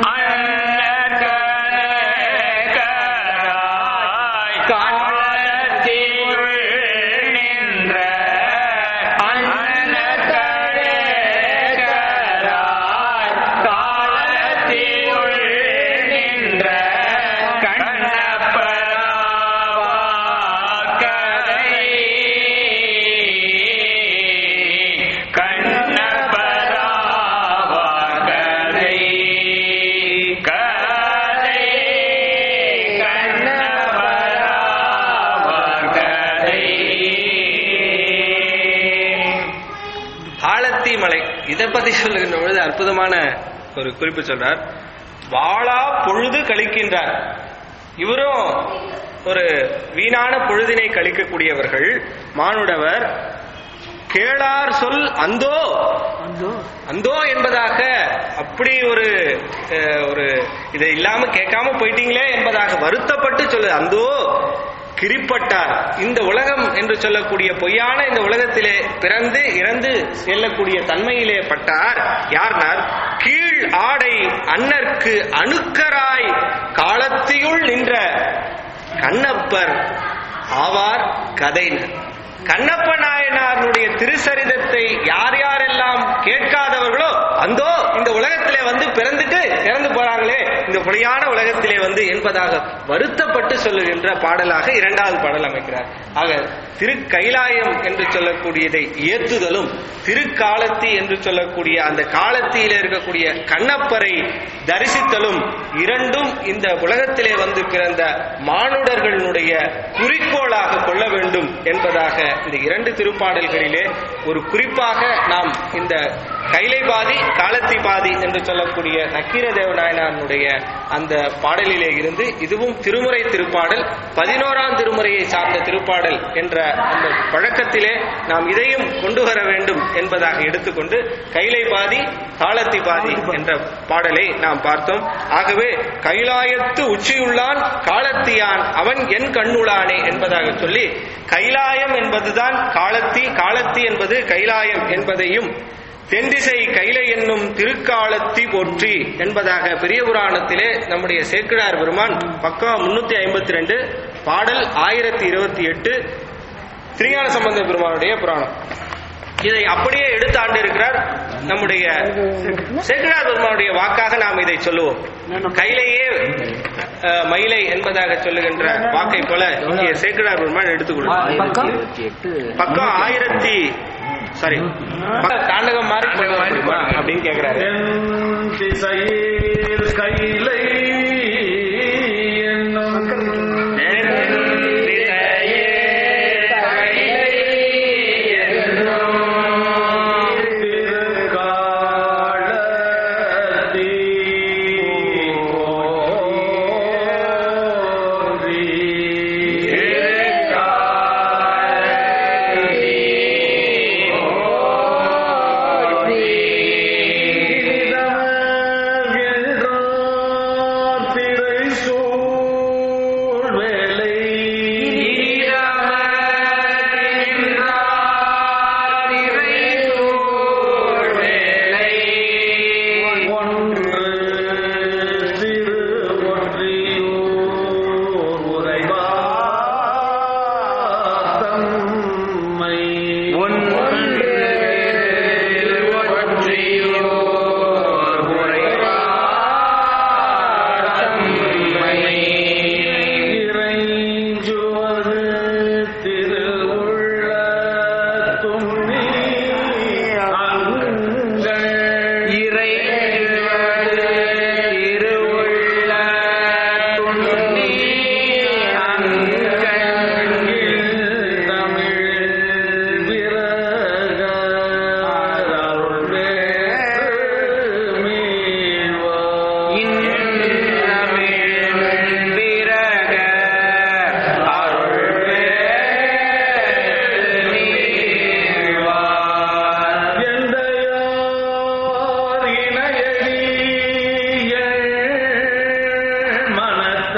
அன்னகராய் காலத்தில் நின்ற அன்னகராய் காலத்தில் நின்ற கண்ணப்பராவாக்கரை கண்ணப்பராவாக்கரை கதை கண்ணப்பராவாக்கரை ஆலத்தி மலை இதை பத்தி சொல்லுகின்ற பொழுது அற்புதமான ஒரு குறிப்பு சொல்றார் வாழா பொழுது கழிக்கின்றார் இவரும் ஒரு வீணான பொழுதினை கழிக்கக்கூடியவர்கள் மானுடவர் கேளார் சொல் அந்தோ அந்தோ என்பதாக அப்படி ஒரு அஹ், ஒரு இதை இல்லாம கேட்காம போயிட்டீங்களே என்பதாக வருத்தப்பட்டு சொல்லு அந்தோ கிரிப்பட்டார் இந்த உலகம் என்று சொல்லக்கூடிய பொய்யான இந்த உலகத்திலே பிறந்து இறந்து செல்லக்கூடிய தன்மையிலே பட்டார் யார்னார் கீழ் ஆடை அன்னர்க்கு அணுக்கராய் காலத்தியுள் நின்ற கண்ணப்பர் ஆவார் கதைனர் கண்ணப்ப நாயனாருடைய திருசரிதத்தை யார் யாரெல்லாம் கேட்காதவர்களோ அந்தோ இந்த உலகத்திலே வந்து பிறந்துட்டு இறந்து போறாங்களே இந்த பொய்யான உலகத்திலே வந்து என்பதாக வருத்தப்பட்டு சொல்லுகின்ற பாடலாக இரண்டாவது பாடல் அமைக்கிறார் ஆக திருக்கைலாயம் என்று சொல்லக்கூடியதை ஏத்துதலும் திருக்காலத்தி என்று சொல்லக்கூடிய அந்த காலத்தியில இருக்கக்கூடிய கண்ணப்பரை தரிசித்தலும் இரண்டும் இந்த உலகத்திலே வந்து பிறந்த மானுடர்களுடைய குறிக்கோளாக கொள்ள வேண்டும் என்பதாக இந்த இரண்டு திருப்பாடல்களிலே ஒரு குறிப்பாக நாம் இந்த கைலை பாதி காலத்தி பாதி என்று சொல்லக்கூடிய நக்கீர தேவநாயனாருடைய அந்த பாடலிலே இருந்து இதுவும் திருமுறை திருப்பாடல் பதினோராம் திருமுறையை சார்ந்த திருப்பாடல் என்ற அந்த பழக்கத்திலே நாம் இதையும் கொண்டு வர வேண்டும் என்பதாக எடுத்துக்கொண்டு கைலை பாதி காலத்தி பாதி என்ற பாடலை நாம் பார்த்தோம் ஆகவே கைலாயத்து உச்சியுள்ளான் காலத்தியான் அவன் என் கண்ணுளானே என்பதாக சொல்லி கைலாயம் என்பதுதான் காலத்தி காலத்தி என்பது கைலாயம் என்பதையும் தென்திசை கைலை என்னும் திருக்காலத்தி போற்றி என்பதாக பெரிய புராணத்திலே நம்முடைய சேக்கிழார் பெருமான் பக்கம் முன்னூத்தி ஐம்பத்தி ரெண்டு பாடல் ஆயிரத்தி இருபத்தி எட்டு திருஞான சம்பந்த பெருமானுடைய புராணம் இதை அப்படியே எடுத்து ஆண்டு இருக்கிறார் நம்முடைய சேக்கிழார் பெருமானுடைய வாக்காக நாம் இதை சொல்லுவோம் கையிலேயே அஹ், மயிலை என்பதாக சொல்லுகின்ற வாக்கை போல இங்கே சேக்கிழார் பெருமான் எடுத்துக்கொள்ளும் பக்கம் ஆயிரத்தி சாரி தாண்டகம் மாதிரி கொண்டு வர முடியுமா அப்படின்னு கேக்குறாரு திசையில் கைலை என்னும் திருக்காலத்தி போற்றி. கிரிதமகிழ்ந்தார் திரைசூழ் வேலை. ஒன்று திரு ஒன்றியூர் உரைவாத்தம்மை. இறைஞ்சுவது திருவுள்ள துண்ணி அங்கள் தமிழ் விரக அருள் எந்தையோர் இணையடி மனத்த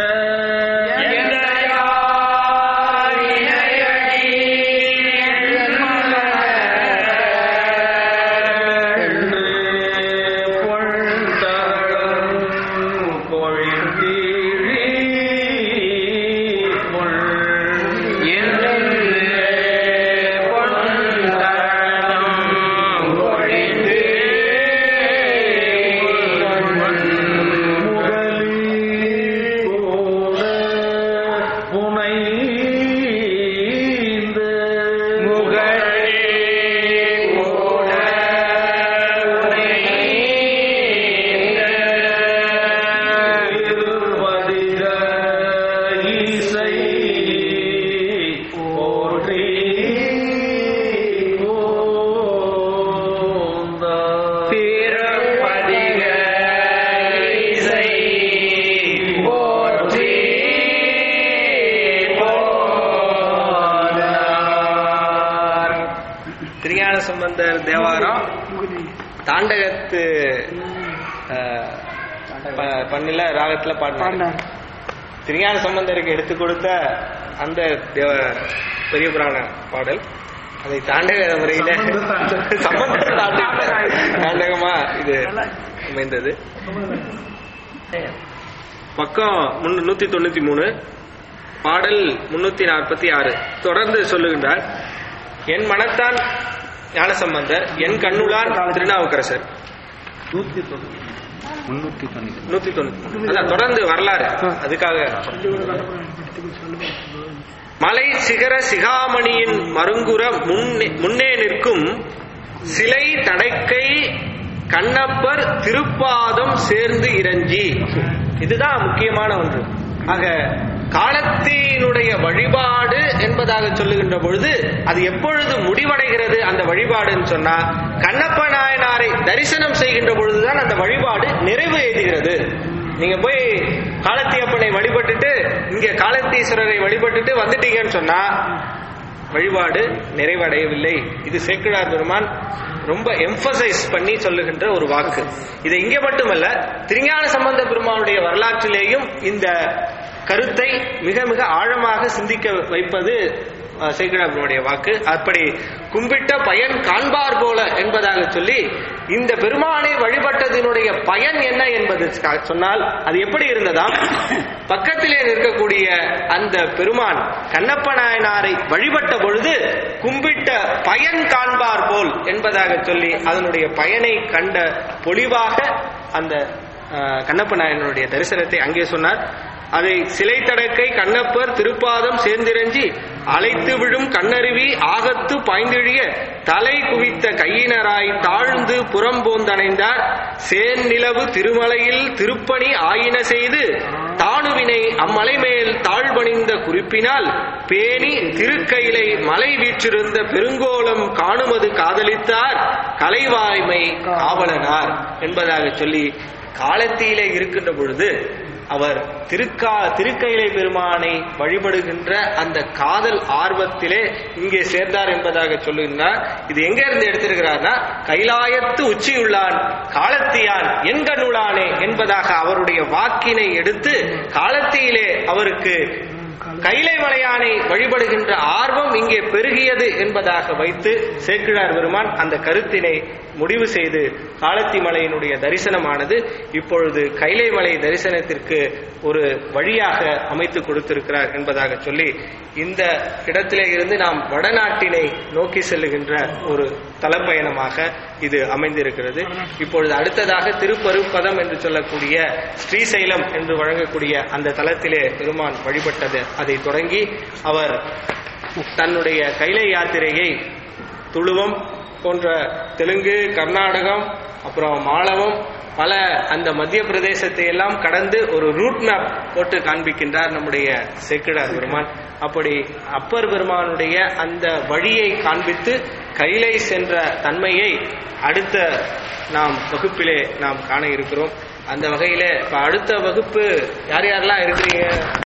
திருஞான சம்பந்தர் தேவாரம் தாண்டகத்து அஹ், ப- பண்ணில ராகத்துல பாடினார் திருஞான சம்பந்தருக்கு எடுத்து கொடுத்த அந்த தேவ- பெரிய புராண பாடல் அதை தாண்டக முறையில சம்பந்தர் தாண்டக தாண்டகமா இது அமைந்தது பக்கம் முன்னு- நூத்தி தொண்ணூத்தி மூணு பாடல் முன்னூத்தி நாற்பத்தி ஆறு தொடர்ந்து சொல்லுகின்றார் என் மனத்தான் ஞானசம்பந்தர் என் கண்ணுளார் திருநாவுக்கரசர் நூத்தி தொண்ணூத்தி அதான் தொடர்ந்து வரலாறு அதுக்காக மலை சிகர சிகாமணியின் மருங்குற முன்னே முன்னே நிற்கும் சிலை தடைக்கை கண்ணப்பர் திருப்பாதம் சேர்ந்து இறஞ்சி இதுதான் முக்கியமான ஒன்று ஆக காலத்தினுடைய வழிபாடு என்பதாக சொல்லுகின்ற பொழுது அது எப்பொழுது முடிவடைகிறது அந்த வழிபாடுன்னு சொன்னா கண்ணப்ப நாயனாரை தரிசனம் செய்கின்ற பொழுதுதான் அந்த வழிபாடு நிறைவு எய்துகிறது நீங்க போய் காலத்தியப்பனை வழிபட்டுட்டு இங்க காலத்தீஸ்வரரை வழிபட்டுட்டு வந்துட்டீங்கன்னு சொன்னா வழிபாடு நிறைவடையவில்லை இது சேக்கிழார் பெருமான் ரொம்ப எம்பசைஸ் பண்ணி சொல்லுகின்ற ஒரு வாக்கு இது இங்கே மட்டுமல்ல திருஞான சம்பந்த பெருமானுடைய வரலாற்றிலேயும் இந்த கருத்தை மிக மிக ஆழமாக சிந்திக்க வைப்பது அஹ், சேக்கிழார் பெருமானுடைய வாக்கு அப்படி கும்பிட்ட பயன் காண்பார் போல என்பதாக சொல்லி இந்த பெருமானை வழிபட்டதினுடைய பயன் என்ன என்பது க- சொன்னால் அது எப்படி இருந்ததாம் பக்கத்திலே நிற்கக்கூடிய அந்த பெருமான் கண்ணப்ப நாயனாரை வழிபட்ட பொழுது கும்பிட்ட பயன் காண்பார் போல் என்பதாக சொல்லி அதனுடைய பயனை கண்ட பொலிவாக அந்த அஹ், கண்ணப்ப நாயனருடைய தரிசனத்தை அங்கே சொன்னார் அதை சிலை தடக்கை கண்ணப்பர் திருப்பாதம் சேர்ந்திரஞ்சி அழைத்து விழும் கண்ணருவி ஆகத்து பாய்ந்தெழிய தலை குவித்த கையினராய் தாழ்ந்து புறம்போந்தணைந்தார் சேன் நிலவு திருமலையில் திருப்பணி ஆயின செய்து தானுவினை அம்மலை மேல் தாழ்வணிந்த குறிப்பினால் பேணி திருக்கையிலை மலை வீற்றிருந்த பெருங்கோலம் காணுமது காதலித்தார் கலைவாய்மை காவலனார் என்பதாக சொல்லி காலத்திலே இருக்கின்ற பொழுது அவர் திருக்கா திருக்கையிலை பெருமானை வழிபடுகின்ற அந்த காதல் ஆர்வத்திலே இங்கே சேர்ந்தார் என்பதாக சொல்லுகிறார் இது எங்க இருந்து எடுத்திருக்கிறார்னா கைலாயத்து உச்சியுள்ளான் காலத்தியான் எங்க நூலானே என்பதாக அவருடைய வாக்கினை எடுத்து காலத்தியிலே அவருக்கு கைலை மலையானை வழிபடுகின்ற ஆர்வம் இங்கே பெருகியது என்பதாக வைத்து சேக்கிழார் பெருமான் அந்த கருத்தினை முடிவு செய்து காலத்தி மலையினுடைய தரிசனமானது இப்பொழுது கைலை மலை தரிசனத்திற்கு ஒரு வழியாக அமைத்து கொடுத்திருக்கிறார் என்பதாக சொல்லி இந்த இடத்திலே இருந்து நாம் வடநாட்டினை நோக்கி செல்லுகின்ற ஒரு தலப்பயணமாக இது அமைந்திருக்கிறது இப்பொழுது அடுத்ததாக திருப்பருப்பதம் என்று சொல்லக்கூடிய ஸ்ரீசைலம் என்று வழங்கக்கூடிய அந்த தலத்திலே பெருமான் வழிபட்டது அதை தொடங்கி அவர் தன்னுடைய கைலை யாத்திரையை துளுவம் போன்ற தெலுங்கு கர்நாடகம் அப்புறம் மாளவம் பல அந்த மத்திய பிரதேசத்தை எல்லாம் கடந்து ஒரு ரூட் மேப் போட்டு காண்பிக்கின்றார் நம்முடைய சேக்கிழார் பெருமான் அப்படி அப்பர் பெருமானுடைய அந்த வழியை காண்பித்து கைலை சென்ற தன்மையை அடுத்த நாம் வகுப்பிலே நாம் காண இருக்கிறோம் அந்த வகையில இப்ப அடுத்த வகுப்பு யார் யாரெல்லாம் இருக்கிறீங்க